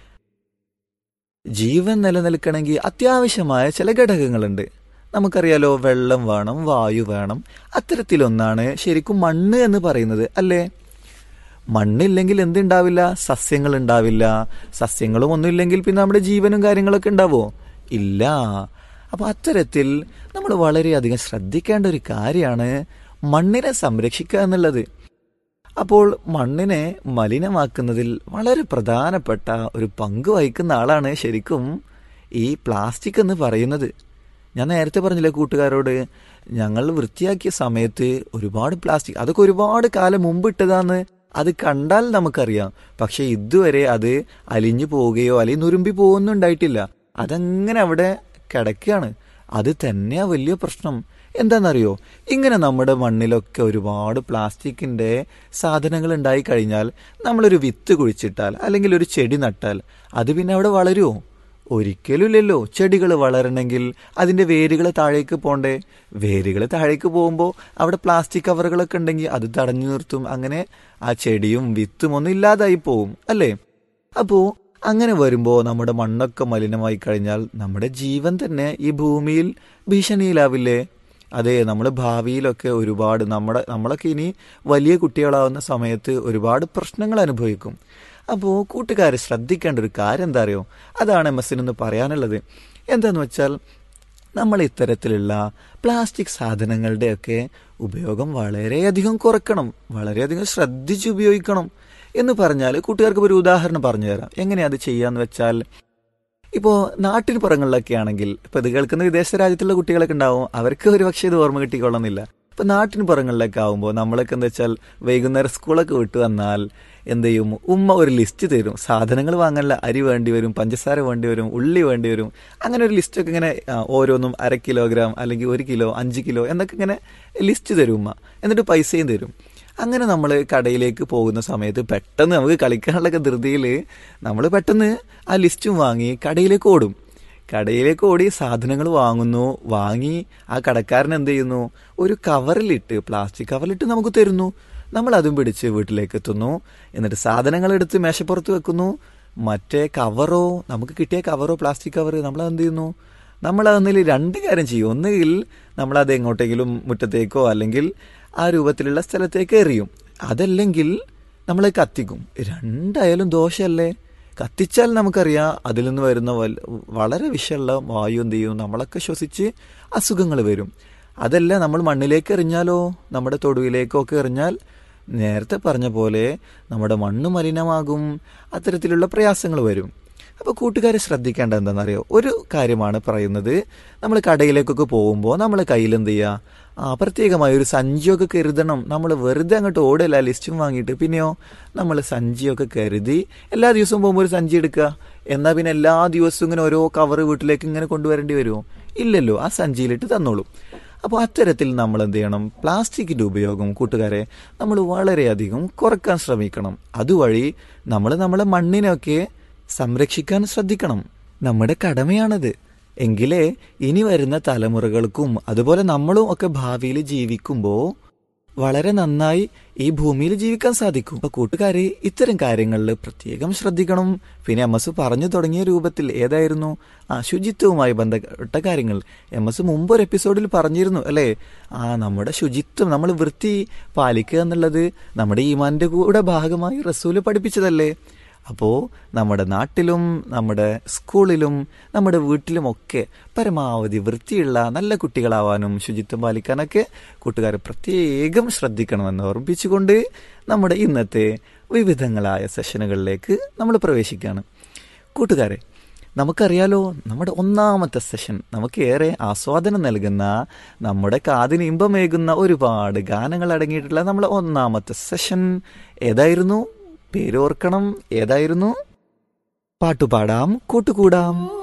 ജീവൻ നിലനിൽക്കണമെങ്കിൽ അത്യാവശ്യമായ ചില ഘടകങ്ങളുണ്ട് നമുക്കറിയാലോ വെള്ളം വേണം വായു വേണം അത്തരത്തിലൊന്നാണ് ശരിക്കും മണ്ണ് എന്ന് പറയുന്നത് അല്ലേ മണ്ണില്ലെങ്കിൽ എന്തുണ്ടാവില്ല സസ്യങ്ങൾ ഉണ്ടാവില്ല സസ്യങ്ങളും ഒന്നുമില്ലെങ്കിൽ പിന്നെ നമ്മുടെ ജീവനും കാര്യങ്ങളൊക്കെ ഉണ്ടാവോ ഇല്ല അപ്പൊ അത്തരത്തിൽ നമ്മൾ വളരെയധികം ശ്രദ്ധിക്കേണ്ട ഒരു കാര്യമാണ് മണ്ണിനെ സംരക്ഷിക്കുക എന്നുള്ളത് അപ്പോൾ മണ്ണിനെ മലിനമാക്കുന്നതിൽ വളരെ പ്രധാനപ്പെട്ട ഒരു പങ്ക് വഹിക്കുന്ന ആളാണ് ശരിക്കും ഈ പ്ലാസ്റ്റിക് എന്ന് പറയുന്നത് ഞാൻ നേരത്തെ പറഞ്ഞില്ലേ കൂട്ടുകാരോട് ഞങ്ങൾ വൃത്തിയാക്കിയ സമയത്ത് ഒരുപാട് പ്ലാസ്റ്റിക് അതൊക്കെ ഒരുപാട് കാലം മുമ്പ് ഇട്ടതാന്ന് അത് കണ്ടാൽ നമുക്കറിയാം പക്ഷെ ഇതുവരെ അത് അലിഞ്ഞു പോവുകയോ അല്ലെങ്കിൽ നുരുമ്പി പോകുന്നും ഉണ്ടായിട്ടില്ല അതങ്ങനെ അവിടെ കിടക്കുകയാണ് അത് തന്നെയാ വലിയ പ്രശ്നം എന്താണെന്നറിയോ ഇങ്ങനെ നമ്മുടെ മണ്ണിലൊക്കെ ഒരുപാട് പ്ലാസ്റ്റിക്കിന്റെ സാധനങ്ങൾ ഉണ്ടായി കഴിഞ്ഞാൽ നമ്മളൊരു വിത്ത് കുഴിച്ചിട്ടാൽ അല്ലെങ്കിൽ ഒരു ചെടി നട്ടാൽ അത് പിന്നെ അവിടെ വളരുമോ ഒരിക്കലും ഇല്ലല്ലോ ചെടികൾ വളരണമെങ്കിൽ അതിന്റെ വേരുകൾ താഴേക്ക് പോണ്ടേ വേരുകൾ താഴേക്ക് പോകുമ്പോൾ അവിടെ പ്ലാസ്റ്റിക് കവറുകളൊക്കെ ഉണ്ടെങ്കിൽ അത് തടഞ്ഞു നിർത്തും അങ്ങനെ ആ ചെടിയും വിത്തും ഒന്നും ഇല്ലാതായി പോവും അല്ലേ അപ്പോ അങ്ങനെ വരുമ്പോൾ നമ്മുടെ മണ്ണൊക്കെ മലിനമായി കഴിഞ്ഞാൽ നമ്മുടെ ജീവൻ തന്നെ ഈ ഭൂമിയിൽ ഭീഷണിയിലാവില്ലേ അതെ നമ്മൾ ഭാവിയിലൊക്കെ ഒരുപാട് നമ്മുടെ നമ്മളൊക്കെ ഇനി വലിയ കുട്ടികളാവുന്ന സമയത്ത് ഒരുപാട് പ്രശ്നങ്ങൾ അനുഭവിക്കും അപ്പോൾ കൂട്ടുകാർ ശ്രദ്ധിക്കേണ്ട ഒരു കാര്യം എന്താ അറിയോ അതാണ് എം എസിനൊന്ന് പറയാനുള്ളത് എന്താന്ന് വെച്ചാൽ നമ്മൾ ഇത്തരത്തിലുള്ള പ്ലാസ്റ്റിക് സാധനങ്ങളുടെയൊക്കെ ഉപയോഗം വളരെയധികം കുറക്കണം വളരെയധികം ശ്രദ്ധിച്ച് ഉപയോഗിക്കണം എന്ന് പറഞ്ഞാൽ കൂട്ടുകാർക്ക് ഒരു ഉദാഹരണം പറഞ്ഞു തരാം എങ്ങനെയാ അത് ചെയ്യാന്ന് വെച്ചാൽ ഇപ്പോൾ നാട്ടിൻ പുറങ്ങളിലൊക്കെ ആണെങ്കിൽ ഇപ്പൊ ഇത് കേൾക്കുന്ന വിദേശ രാജ്യത്തുള്ള കുട്ടികളൊക്കെ ഉണ്ടാവും അവർക്ക് ഒരു പക്ഷേ ഇത് ഓർമ്മ കിട്ടിക്കൊള്ളുന്നില്ല ഇപ്പൊ നാട്ടിൻ പുറങ്ങളിലൊക്കെ ആവുമ്പോൾ നമ്മളൊക്കെ എന്താ വെച്ചാൽ വൈകുന്നേരം സ്കൂളൊക്കെ വിട്ടു വന്നാൽ എന്ത് ചെയ്യും ഉമ്മ ഒരു ലിസ്റ്റ് തരും സാധനങ്ങൾ വാങ്ങാനുള്ള അരി വേണ്ടി വരും പഞ്ചസാര വേണ്ടി വരും ഉള്ളി വേണ്ടി വരും അങ്ങനെ ഒരു ലിസ്റ്റൊക്കെ ഇങ്ങനെ ഓരോന്നും അര കിലോഗ്രാം അല്ലെങ്കിൽ ഒരു കിലോ അഞ്ച് കിലോ എന്നൊക്കെ ഇങ്ങനെ ലിസ്റ്റ് തരും ഉമ്മ എന്നിട്ട് പൈസയും തരും അങ്ങനെ നമ്മൾ കടയിലേക്ക് പോകുന്ന സമയത്ത് പെട്ടെന്ന് നമുക്ക് കളിക്കാനുള്ള ധൃതിയിൽ നമ്മൾ പെട്ടെന്ന് ആ ലിസ്റ്റും വാങ്ങി കടയിലേക്ക് ഓടും കടയിലേക്ക് ഓടി സാധനങ്ങൾ വാങ്ങുന്നു വാങ്ങി ആ കടക്കാരൻ എന്ത് ചെയ്യുന്നു ഒരു കവറിലിട്ട് പ്ലാസ്റ്റിക് കവറിലിട്ട് നമുക്ക് തരുന്നു നമ്മൾ അതും പിടിച്ച് വീട്ടിലേക്ക് എത്തുന്നു എന്നിട്ട് സാധനങ്ങൾ എടുത്ത് മേശപ്പുറത്ത് വെക്കുന്നു മറ്റേ കവറോ നമുക്ക് കിട്ടിയ കവറോ പ്ലാസ്റ്റിക് കവർ നമ്മൾ എന്ത് ചെയ്യുന്നു നമ്മൾ അതിൽ രണ്ട് കാര്യം ചെയ്യും ഒന്നുകിൽ നമ്മളത് എങ്ങോട്ടെങ്കിലും മുറ്റത്തേക്കോ അല്ലെങ്കിൽ ആ രൂപത്തിലുള്ള സ്ഥലത്തേക്ക് എറിയും അതല്ലെങ്കിൽ നമ്മൾ കത്തിക്കും രണ്ടായാലും ദോഷമല്ലേ കത്തിച്ചാൽ നമുക്കറിയാം അതിൽ നിന്ന് വരുന്ന വളരെ വിഷമുള്ള വായു എന്ത് ചെയ്യും നമ്മളൊക്കെ ശ്വസിച്ച് അസുഖങ്ങൾ വരും അതല്ല നമ്മൾ മണ്ണിലേക്ക് എറിഞ്ഞാലോ നമ്മുടെ തൊടുവിലേക്കോ ഒക്കെ എറിഞ്ഞാൽ നേരത്തെ പറഞ്ഞ പോലെ നമ്മുടെ മണ്ണ് മലിനമാകും അത്തരത്തിലുള്ള പ്രയാസങ്ങൾ വരും അപ്പോൾ കൂട്ടുകാരെ ശ്രദ്ധിക്കേണ്ട എന്താണെന്നറിയോ ഒരു കാര്യമാണ് പറയുന്നത് നമ്മൾ കടയിലേക്കൊക്കെ പോകുമ്പോൾ നമ്മൾ കയ്യിൽ എന്ത് ചെയ്യുക ആ പ്രത്യേകമായ ഒരു സഞ്ചിയൊക്കെ കരുതണം നമ്മൾ വെറുതെ അങ്ങോട്ട് ഓടല്ല ലിസ്റ്റും വാങ്ങിയിട്ട് പിന്നെയോ നമ്മൾ സഞ്ചിയൊക്കെ കരുതി എല്ലാ ദിവസവും പോകുമ്പോൾ ഒരു സഞ്ചി എടുക്കുക എന്നാൽ പിന്നെ എല്ലാ ദിവസവും ഇങ്ങനെ ഓരോ കവർ വീട്ടിലേക്ക് ഇങ്ങനെ കൊണ്ടുവരേണ്ടി വരുമോ ഇല്ലല്ലോ ആ സഞ്ചിയിലിട്ട് തന്നോളൂ അപ്പോൾ അത്തരത്തിൽ നമ്മൾ എന്ത് ചെയ്യണം പ്ലാസ്റ്റിക്കിന്റെ ഉപയോഗം കൂട്ടുകാരെ നമ്മൾ വളരെയധികം കുറക്കാൻ ശ്രമിക്കണം അതുവഴി നമ്മൾ നമ്മളെ മണ്ണിനൊക്കെ സംരക്ഷിക്കാൻ ശ്രദ്ധിക്കണം നമ്മുടെ കടമയാണത് എങ്കിലേ ഇനി വരുന്ന തലമുറകൾക്കും അതുപോലെ നമ്മളും ഒക്കെ ഭാവിയിൽ ജീവിക്കുമ്പോൾ വളരെ നന്നായി ഈ ഭൂമിയിൽ ജീവിക്കാൻ സാധിക്കും അപ്പൊ കൂട്ടുകാരെ ഇത്തരം കാര്യങ്ങളിൽ പ്രത്യേകം ശ്രദ്ധിക്കണം പിന്നെ എം എസ് പറഞ്ഞു തുടങ്ങിയ രൂപത്തിൽ ഏതായിരുന്നു ആ ശുചിത്വവുമായി ബന്ധപ്പെട്ട കാര്യങ്ങൾ എം എസ് മുമ്പ് ഒരു എപ്പിസോഡിൽ പറഞ്ഞിരുന്നു അല്ലേ ആ നമ്മുടെ ശുചിത്വം നമ്മൾ വൃത്തി പാലിക്കുക എന്നുള്ളത് നമ്മുടെ ഈമാന്റെ കൂടെ ഭാഗമായി റസൂല് പഠിപ്പിച്ചതല്ലേ അപ്പോൾ നമ്മുടെ നാട്ടിലും നമ്മുടെ സ്കൂളിലും നമ്മുടെ വീട്ടിലുമൊക്കെ പരമാവധി വൃത്തിയുള്ള നല്ല കുട്ടികളാവാനും ശുചിത്വം പാലിക്കാനൊക്കെ കൂട്ടുകാരെ പ്രത്യേകം ശ്രദ്ധിക്കണമെന്ന് ഓർമ്മിപ്പിച്ചുകൊണ്ട് നമ്മുടെ ഇന്നത്തെ വിവിധങ്ങളായ സെഷനുകളിലേക്ക് നമ്മൾ പ്രവേശിക്കുകയാണ് കൂട്ടുകാരെ നമുക്കറിയാലോ നമ്മുടെ ഒന്നാമത്തെ സെഷൻ നമുക്ക് ഏറെ ആസ്വാദനം നൽകുന്ന നമ്മുടെ കാതിന് ഇമ്പമേകുന്ന ഒരുപാട് ഗാനങ്ങൾ അടങ്ങിയിട്ടുള്ള നമ്മളെ ഒന്നാമത്തെ സെഷൻ ഏതായിരുന്നു പേരോർക്കണം ഏതായിരുന്നു പാട്ടുപാടാം കൂട്ടുകൂടാം